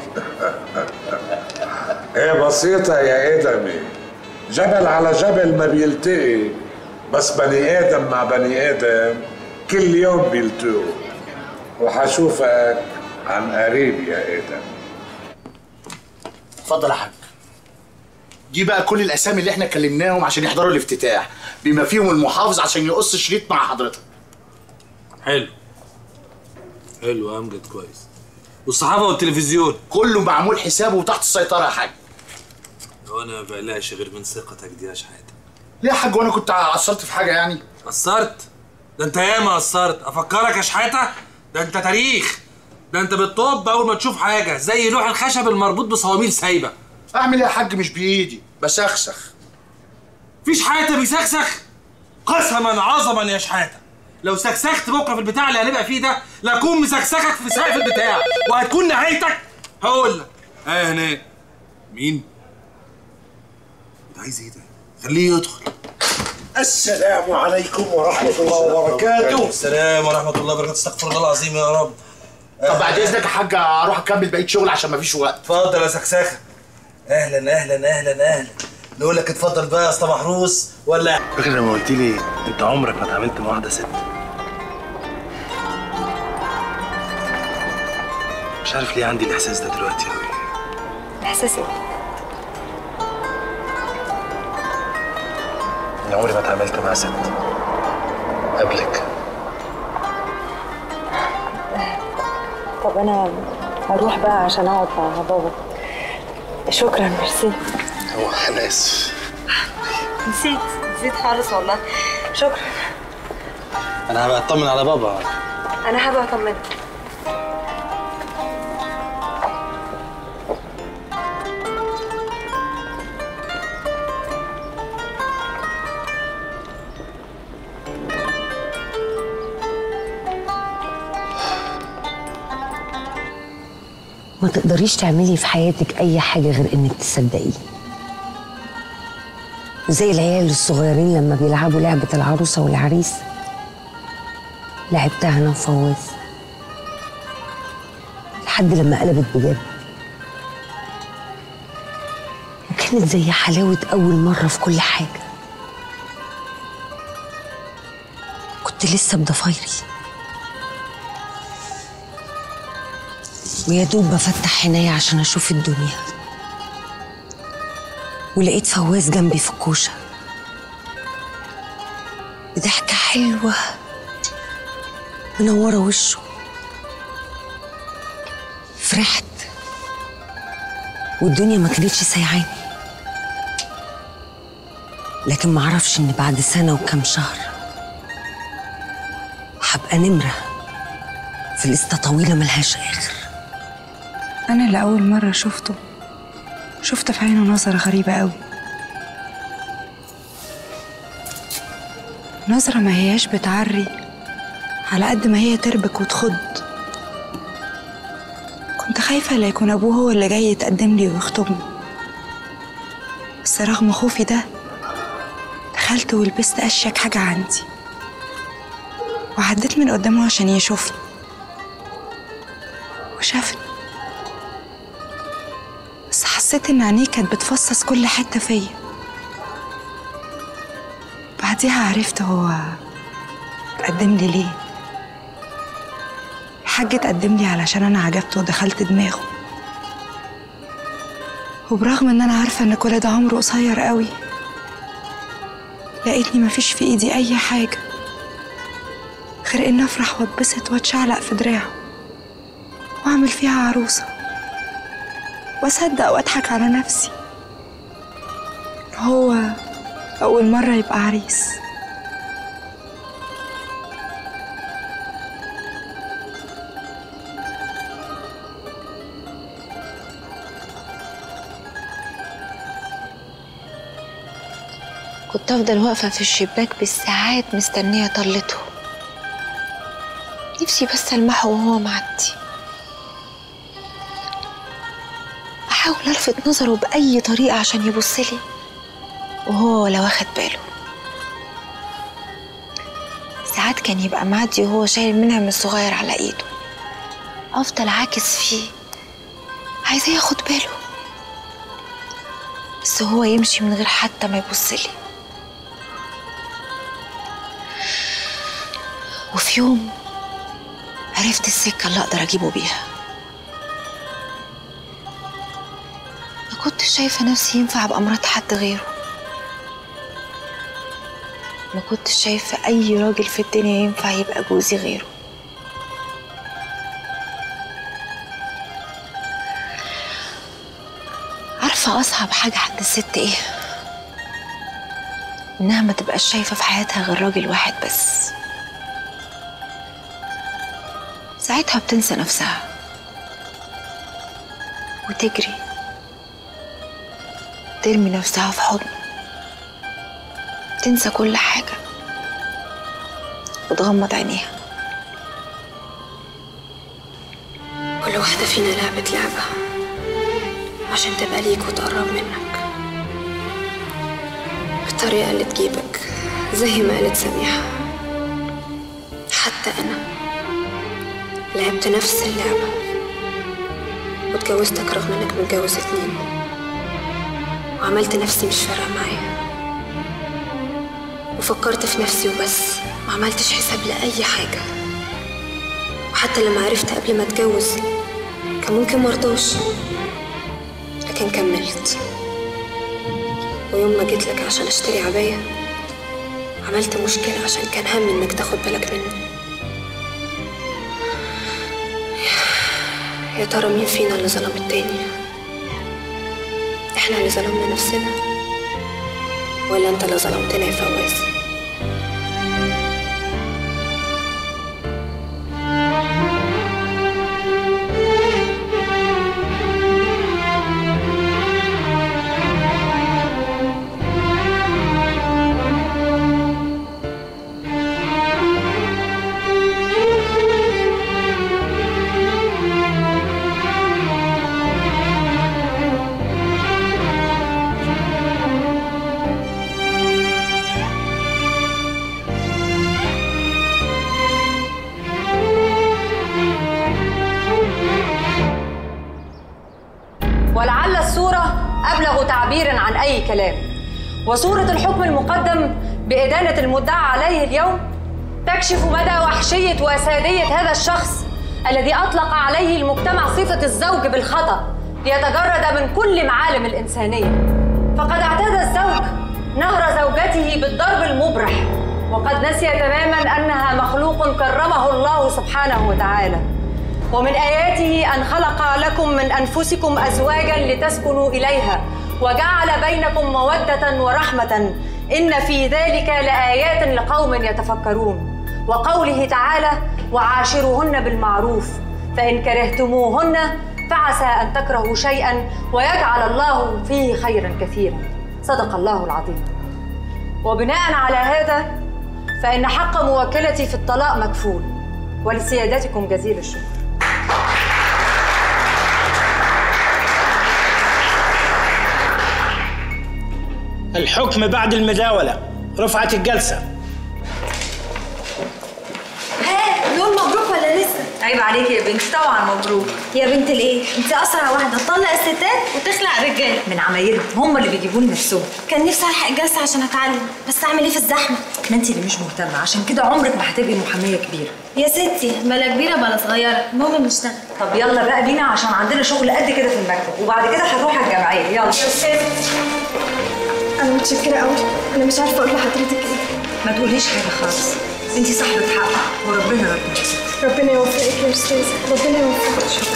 ايه بسيطة يا ادمي جبل على جبل ما بيلتقي بس بني ادم مع بني ادم كل يوم بيلتقوا وحشوفك عن قريب يا ادم اتفضل يا حاج دي بقى كل الاسامي اللي احنا كلمناهم عشان يحضروا الافتتاح بما فيهم المحافظ عشان يقص شريط مع حضرتك حلو حلو يا امجد كويس والصحافه والتلفزيون كله معمول حسابه وتحت السيطره يا حاج وانا ما بقلقش غير من ثقتك دي يا شحاته ليه يا حاج وانا كنت قصرت في حاجه يعني قصرت ده انت ياما قصرت افكرك يا شحاته ده انت تاريخ ده انت بتطب اول ما تشوف حاجه زي لوح الخشب المربوط بصواميل سايبه اعمل ايه يا حاج مش بايدي بسخسخ فيش حياته بيسخسخ قسما عظما يا شحاته لو سخسخت بكره في البتاع اللي هنبقى فيه ده لاكون مسخسخك في سقف البتاع وهتكون نهايتك هقول لك اه هناك مين؟ انت عايز ايه ده؟ خليه يدخل السلام عليكم ورحمة الله وبركاته السلام ورحمة الله وبركاته استغفر الله العظيم يا رب طب بعد اذنك يا حاج اروح اكمل بقيه شغل عشان مفيش وقت اتفضل يا سكسكه اهلا اهلا اهلا اهلا نقول لك اتفضل بقى يا اسطى محروس ولا فاكر لما قلت لي انت عمرك ما اتعاملت مع واحده ست مش عارف ليه عندي الاحساس ده دلوقتي قوي احساس ايه؟ اني عمري ما اتعاملت مع ست قبلك طب انا هروح بقى عشان اقعد مع بابا شكرا ميرسي هو انا اسف نسيت نسيت خالص والله شكرا انا هبقى اطمن على بابا انا هبقى اطمنك ما تقدريش تعملي في حياتك اي حاجه غير انك تصدقيه زي العيال الصغيرين لما بيلعبوا لعبه العروسه والعريس لعبتها انا وفواز لحد لما قلبت بجد وكانت زي حلاوه اول مره في كل حاجه كنت لسه بضفايري ويا دوب بفتح عينيا عشان اشوف الدنيا ولقيت فواز جنبي في الكوشه بضحكه حلوه منوره وشه فرحت والدنيا ما كانتش سايعاني لكن معرفش ان بعد سنه وكام شهر هبقى نمره في لسته طويله ملهاش اخر أنا اللي أول مرة شفته شفت في عينه نظرة غريبة قوي نظرة ما هياش بتعري على قد ما هي تربك وتخض كنت خايفة لا يكون أبوه هو اللي جاي يتقدم لي ويخطبني بس رغم خوفي ده دخلت ولبست أشيك حاجة عندي وعديت من قدامه عشان يشوفني وشافني بس حسيت ان عينيه كانت بتفصص كل حته فيا بعديها عرفت هو اتقدم لي ليه الحاج اتقدم لي علشان انا عجبته ودخلت دماغه وبرغم ان انا عارفه ان كل ده عمره قصير قوي لقيتني مفيش في ايدي اي حاجه غير ان افرح واتبسط واتشعلق في دراعه واعمل فيها عروسه واصدق واضحك على نفسي هو اول مره يبقى عريس كنت أفضل واقفة في الشباك بالساعات مستنية طلته نفسي بس ألمحه وهو معدي أحاول ألفت نظره بأي طريقة عشان يبصلي وهو ولا واخد باله ساعات كان يبقى معدي وهو شايل منعم الصغير على إيده أفضل عاكس فيه عايزاه ياخد باله بس هو يمشي من غير حتى ما يبصلي وفي يوم عرفت السكة اللي أقدر أجيبه بيها ما كنتش شايفة نفسي ينفع أبقى مرات حد غيره ما كنتش شايفة أي راجل في الدنيا ينفع يبقى جوزي غيره عارفة أصعب حاجة عند الست إيه؟ إنها ما تبقاش شايفة في حياتها غير راجل واحد بس ساعتها بتنسى نفسها وتجري ترمي نفسها في حضنه تنسى كل حاجة وتغمض عينيها كل واحدة فينا لعبت لعبة عشان تبقى ليك وتقرب منك بالطريقة اللي تجيبك زي ما قالت سميحة حتى أنا لعبت نفس اللعبة واتجوزتك رغم إنك متجوز اتنين وعملت نفسي مش فارقة معايا وفكرت في نفسي وبس ما عملتش حساب لأي حاجة وحتى لما عرفت قبل ما اتجوز كان ممكن مرضاش لكن كملت ويوم ما جيت لك عشان اشتري عباية عملت مشكلة عشان كان هم انك تاخد بالك منه يا ترى مين فينا اللي ظلم التاني احنا اللي ظلمنا نفسنا ولا انت اللي ظلمتنا يا فواز ولعل الصورة أبلغ تعبيرا عن أي كلام وصورة الحكم المقدم بإدانة المدعى عليه اليوم تكشف مدى وحشية وسادية هذا الشخص الذي أطلق عليه المجتمع صفة الزوج بالخطأ ليتجرد من كل معالم الإنسانية فقد اعتاد الزوج نهر زوجته بالضرب المبرح وقد نسي تماما أنها مخلوق كرمه الله سبحانه وتعالى ومن آياته أن خلق لكم من أنفسكم أزواجا لتسكنوا إليها وجعل بينكم مودة ورحمة إن في ذلك لآيات لقوم يتفكرون وقوله تعالى وعاشروهن بالمعروف فإن كرهتموهن فعسى أن تكرهوا شيئا ويجعل الله فيه خيرا كثيرا صدق الله العظيم وبناء على هذا فإن حق موكلتي في الطلاق مكفول ولسيادتكم جزيل الشكر الحكم بعد المداولة رفعت الجلسة ها نور مبروك ولا لسه؟ عيب عليكي يا بنتي طبعا مبروك يا بنت الايه؟ انت اسرع واحده تطلق الستات وتخلع الرجاله من عمايلهم هم اللي بيجيبوا لي نفسهم كان نفسي الحق الجلسه عشان اتعلم بس اعمل ايه في الزحمه ما انت اللي مش مهتمه عشان كده عمرك ما هتبقي محاميه كبيره يا ستي بلا كبيره بلا صغيره المهم نشتغل طب يلا بقى بينا عشان عندنا شغل قد كده في المكتب وبعد كده هنروح على الجمعيه يلا انا متشكره قوي انا مش عارفه اقول لحضرتك ايه ما تقوليش حاجه خالص انت صاحبه حق وربنا يرضى ربنا يوفقك يا استاذه ربنا يوفقك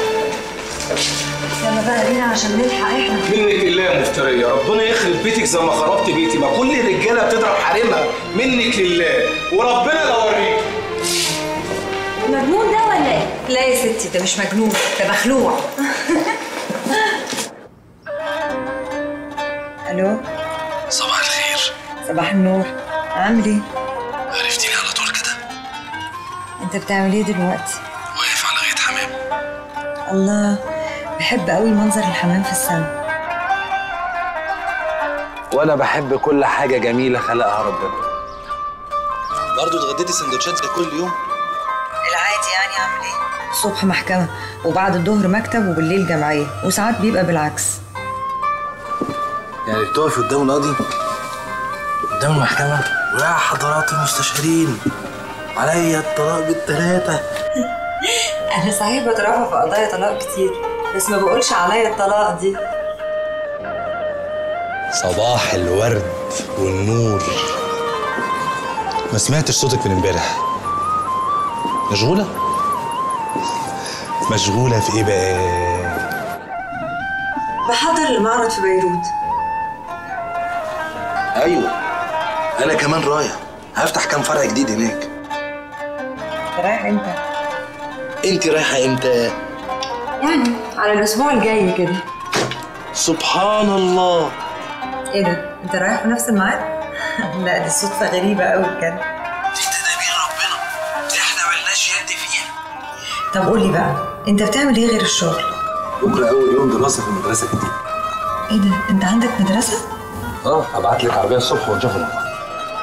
يلا بقى بينا عشان نلحق احنا منك لله يا مفترية ربنا يخرب بيتك زي ما خربت بيتي ما كل الرجالة بتضرب حريمها منك لله وربنا لو اوريك مجنون ده ولا ايه؟ لا يا ستي ده مش مجنون ده مخلوع الو صباح الخير صباح النور عامل ايه؟ عرفتيني على طول كده انت بتعمل ايه دلوقتي؟ واقف على غاية حمام الله بحب قوي منظر الحمام في السما وانا بحب كل حاجه جميله خلقها ربنا برضه اتغديتي سندوتشات زي كل يوم العادي يعني اعمل ايه؟ الصبح محكمة وبعد الظهر مكتب وبالليل جمعية وساعات بيبقى بالعكس يعني بتقف قدام القاضي قدام المحكمة ويا حضرات المستشارين عليا الطلاق بالتلاتة أنا صحيح بترافع في قضايا طلاق كتير بس ما بقولش عليا الطلاق دي صباح الورد والنور ما سمعتش صوتك من امبارح مشغولة؟ مشغولة في ايه بقى؟ بحضر المعرض في بيروت ايوه انا كمان رايح هفتح كام فرع جديد هناك رايح امتى؟ انت رايحة امتى؟ يعني على الأسبوع الجاي كده سبحان الله ايه ده؟ أنت رايح في نفس الميعاد؟ لا دي صدفة غريبة قوي بجد احنا ملناش يد فيها طب قولي بقى أنت بتعمل ايه غير الشغل؟ بكره اول يوم دراسة في المدرسة الجديدة ايه ده؟ أنت عندك مدرسة؟ اه هبعت لك عربيه الصبح ونشوفها مع بعض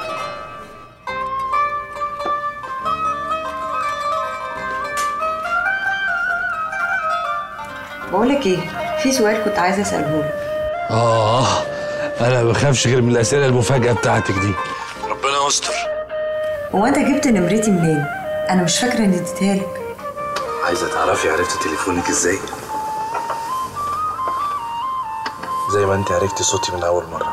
بقولك ايه في سؤال كنت عايزه اساله لك اه انا ما بخافش غير من الاسئله المفاجاه بتاعتك دي ربنا يستر هو انت جبت نمرتي منين انا مش فاكره اني اديتها لك عايزه تعرفي عرفت تليفونك ازاي زي ما انت عرفتي صوتي من اول مره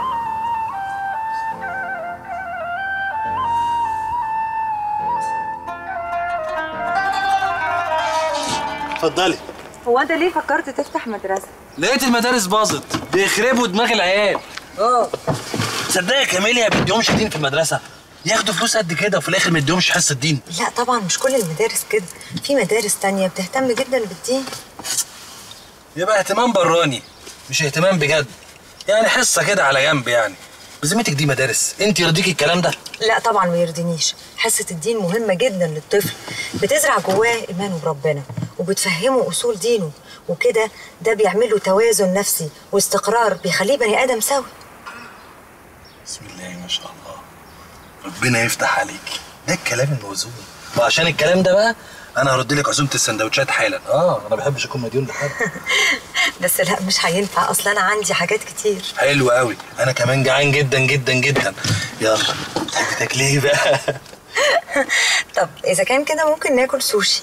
اتفضلي هو انت ليه فكرت تفتح مدرسه لقيت المدارس باظت بيخربوا دماغ العيال اه تصدقي يا كاميليا بيديهمش دين في المدرسه ياخدوا فلوس قد كده وفي الاخر ما يديهمش حصه دين لا طبعا مش كل المدارس كده في مدارس تانية بتهتم جدا بالدين يبقى اهتمام براني مش اهتمام بجد يعني حصه كده على جنب يعني بذمتك دي مدارس انت يرضيكي الكلام ده لا طبعا ما يرضينيش حصة الدين مهمة جدا للطفل بتزرع جواه إيمانه بربنا وبتفهمه أصول دينه وكده ده بيعمل له توازن نفسي واستقرار بيخليه بني آدم سوي بسم الله ما شاء الله ربنا يفتح عليك ده الكلام الموزون وعشان الكلام ده بقى انا هرد لك عزومه السندوتشات حالا اه انا ما بحبش اكون مديون لحد بس لا مش هينفع أصلا أنا عندي حاجات كتير حلو قوي انا كمان جعان جدا جدا جدا يلا تحبي تاكلي ايه بقى طب إذا كان كده ممكن ناكل سوشي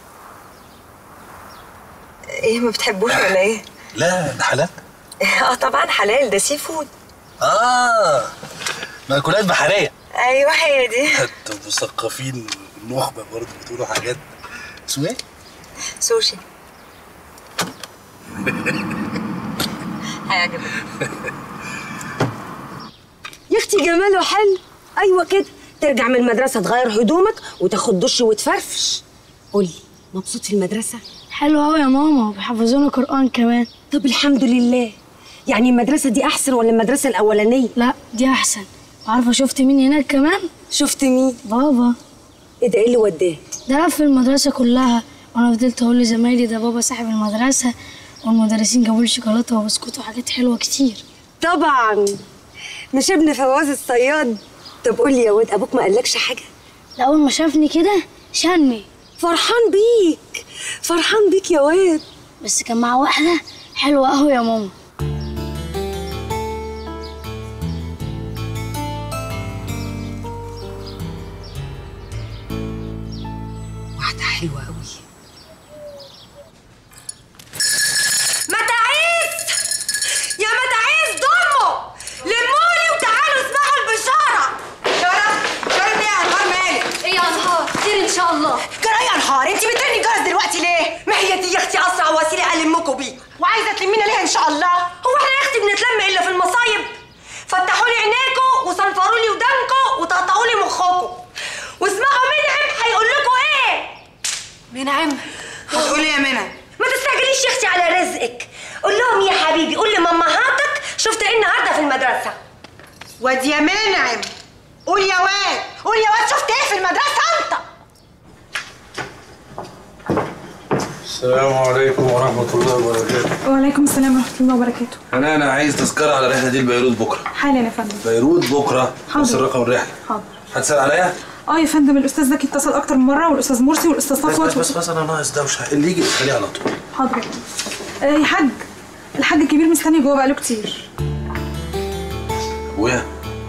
إيه ما بتحبوش ولا إيه؟ لا ده حلال اه طبعا حلال ده سي فود اه مأكولات بحريه ايوه هي دي انتوا مثقفين النخبه برضه بتقولوا حاجات اسمه ايه؟ سوشي هيعجبك يا اختي جماله حلو ايوه كده ترجع من المدرسه تغير هدومك وتاخد دش وتفرفش قولي مبسوط في المدرسه حلو قوي يا ماما وبيحفظونا قرآن كمان طب الحمد لله يعني المدرسه دي احسن ولا المدرسه الاولانيه لا دي احسن عارفه شفت مين هناك كمان شفت مين بابا ايه ده ايه اللي وداه ده لف المدرسه كلها وانا فضلت اقول لزمايلي ده بابا صاحب المدرسه والمدرسين جابوا لي شوكولاته وبسكوت وحاجات حلوه كتير طبعا مش ابن فواز الصياد طب قولي يا واد ابوك ما قالكش حاجه لا اول ما شافني كده شني فرحان بيك فرحان بيك يا واد بس كان معاه واحده حلوه قوي يا ماما واحده حلوه قوي متاعيس يا متاعيس ضموا لموني وتعالوا اسمعوا البشاره شرف شرف ايه يا انهار مالك ايه يا انهار خير ان شاء الله جرى يا انهار انت بترني الجرس دلوقتي ليه ما هي دي يا اختي اسرع وسيله المكم بيه وعايزه تلمينا ليه ان شاء الله هو احنا يا اختي بنتلم الا في المصايب فتحوا لي عينيكم وصنفروا لي ودانكم وتقطعوا لي مخكم واسمعوا منعم هيقول لكم ايه منعم هتقولي يا منى ما تستعجليش يا اختي على رزقك قول لهم يا حبيبي قول لمامهاتك شفت ايه النهارده في المدرسه واد يا منعم قول يا واد قول يا واد شفت ايه في المدرسه انت السلام عليكم ورحمه الله وبركاته وعليكم السلام ورحمة الله وبركاته انا انا عايز تذكره على الرحله دي لبيروت بكره حالا يا فندم بيروت بكره حاضر. بس الرقم الرحله حاضر هتسال عليا اه يا فندم الاستاذ زكي اتصل اكتر من مرة والاستاذ مرسي والاستاذ بس صفوت بس بس, بس انا ناقص دوشه اللي يجي اساليه على طول حاضر يا فندم. آه يا حاج الحاج الكبير مستني جوه بقاله كتير ابويا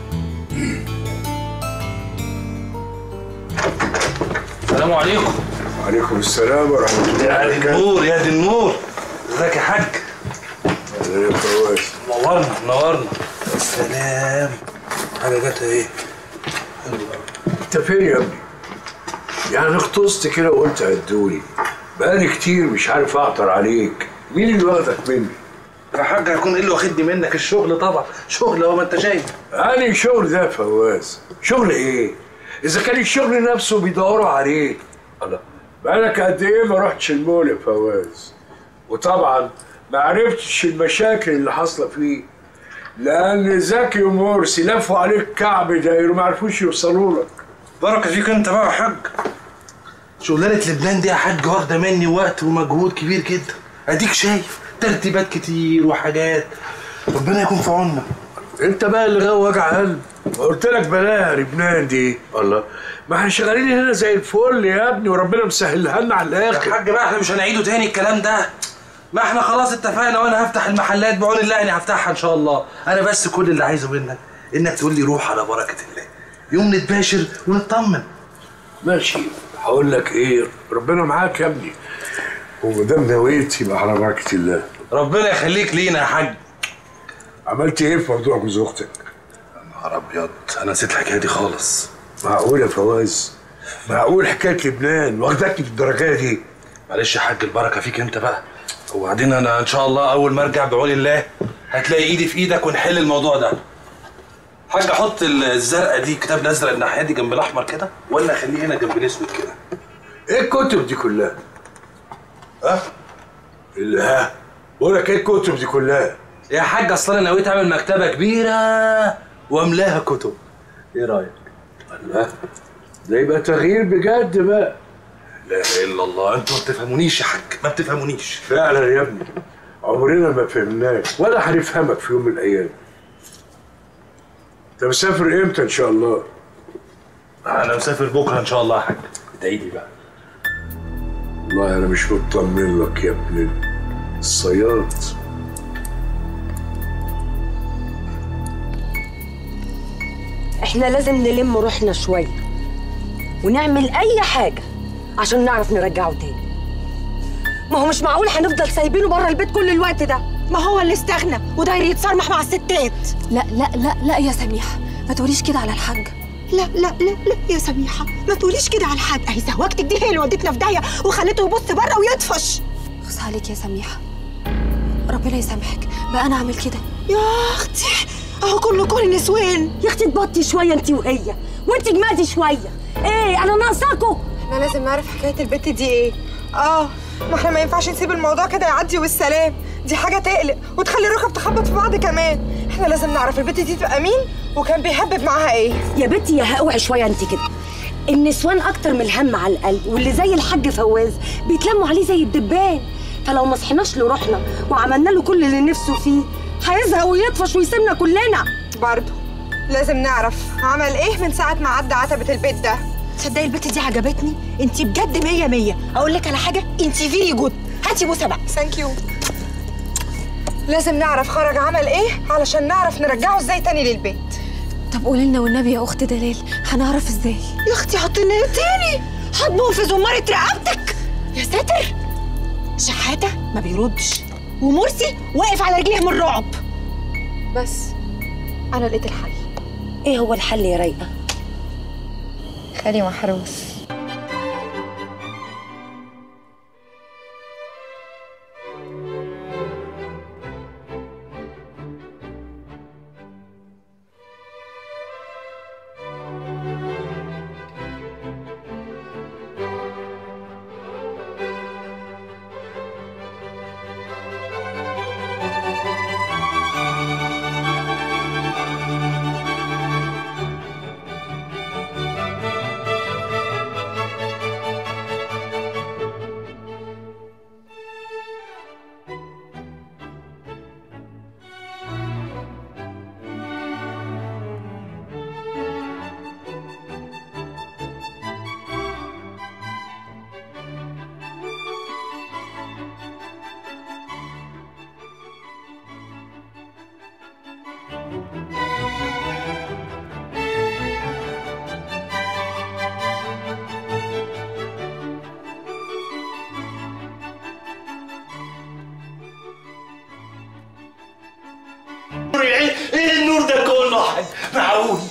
السلام عليكم وعليكم السلام ورحمة الله يا دي النور يا دي النور ازيك يا حاج أهلا يا فواز نورنا نورنا السلام حاجه جاتها ايه أنت فين يا ابني؟ يعني اختصت كده وقلت هدولي بقالي كتير مش عارف أعطر عليك مين اللي واخدك مني؟ يا حاج هيكون ايه اللي واخدني منك الشغل طبعا شغل هو ما انت شايف أنهي شغل ده يا فواز؟ شغل إيه؟ إذا كان الشغل نفسه بيدوروا عليه الله بقالك قد إيه ما رحتش المول يا فواز؟ وطبعا ما عرفتش المشاكل اللي حاصلة فيه لأن زكي ومرسي لفوا عليك كعب داير وما عرفوش يوصلوا لك بركه فيك انت بقى يا حاج شغلانه لبنان دي يا حاج واخده مني وقت ومجهود كبير جدا اديك شايف ترتيبات كتير وحاجات ربنا يكون في عوننا انت بقى اللي غاوي وجع قلب قلت لك بلاها لبنان دي الله ما احنا شغالين هنا زي الفل يا ابني وربنا مسهلها لنا على يا الاخر حاج بقى احنا مش هنعيده تاني الكلام ده ما احنا خلاص اتفقنا وانا هفتح المحلات بعون الله اني هفتحها ان شاء الله انا بس كل اللي عايزه منك انك تقول لي روح على بركه الله يوم نتباشر ونطمن ماشي هقول لك ايه ربنا معاك يا ابني وما دام نويت يبقى على بركه الله ربنا يخليك لينا يا حاج عملت ايه في موضوع جوز اختك؟ نهار ابيض انا نسيت الحكايه دي خالص معقول يا فواز معقول حكايه لبنان واخدك للدرجه دي معلش يا حاج البركه فيك انت بقى وبعدين انا ان شاء الله اول ما ارجع بعون الله هتلاقي ايدي في ايدك ونحل الموضوع ده حاج احط الزرقاء دي الكتاب الازرق الناحيه دي جنب الاحمر كده ولا اخليه هنا جنب الاسود كده ايه الكتب دي كلها؟ ها؟ اللي ها؟ بقول لك ايه الكتب دي كلها؟ يا حاج اصل انا نويت اعمل مكتبه كبيره واملاها كتب ايه رايك الله ده يبقى تغيير بجد بقى لا اله الا الله انتوا ما بتفهمونيش يا حاج ما بتفهمونيش فعلا يا ابني عمرنا ما فهمناك ولا هنفهمك في يوم من الايام انت مسافر امتى ان شاء الله؟ انا مسافر بكره ان شاء الله يا حاج ادعي لي بقى والله انا مش مطمن لك يا ابن الصياد احنا لازم نلم روحنا شويه ونعمل اي حاجه عشان نعرف نرجعه تاني ما هو مش معقول هنفضل سايبينه بره البيت كل الوقت ده ما هو اللي استغنى وداير يتصرمح مع الستات لا لا لا لا يا سميحة ما تقوليش كده على الحاج لا لا لا لا يا سميحة ما تقوليش كده على الحاج اهي زهوجتك دي هي اللي ودتنا في داهية وخلته يبص بره ويطفش خص عليك يا سميحة ربنا يسامحك بقى انا اعمل كده يا اختي اهو كله كل نسوان يا اختي تبطي شويه انت وهي وانت جمادي شويه ايه انا ناقصاكوا احنا لازم نعرف حكاية البت دي ايه اه ما احنا ما ينفعش نسيب الموضوع كده يعدي والسلام دي حاجة تقلق وتخلي الركب تخبط في بعض كمان احنا لازم نعرف البت دي تبقى مين وكان بيهبب معاها ايه يا بنتي يا اوعي شويه انت كده النسوان اكتر من الهم على القلب واللي زي الحاج فواز بيتلموا عليه زي الدبان فلو ما صحيناش لروحنا وعملنا له كل اللي نفسه فيه هيزهق ويطفش ويسيبنا كلنا برضه لازم نعرف عمل ايه من ساعة ما عدى عتبة البيت ده تصدقي البت دي عجبتني انت بجد مية مية اقول لك على حاجة انت فيري جود هاتي بوسة بقى ثانك يو لازم نعرف خرج عمل ايه علشان نعرف نرجعه ازاي تاني للبيت طب قولي لنا والنبي يا اخت دلال هنعرف ازاي يا اختي حطينا ايه تاني هضمه في زمارة رقبتك يا ساتر شحاتة ما بيردش ومرسي واقف على رجليه من الرعب بس انا لقيت الحل ايه هو الحل يا رايقه خالي محروس ايه النور ده كله معقول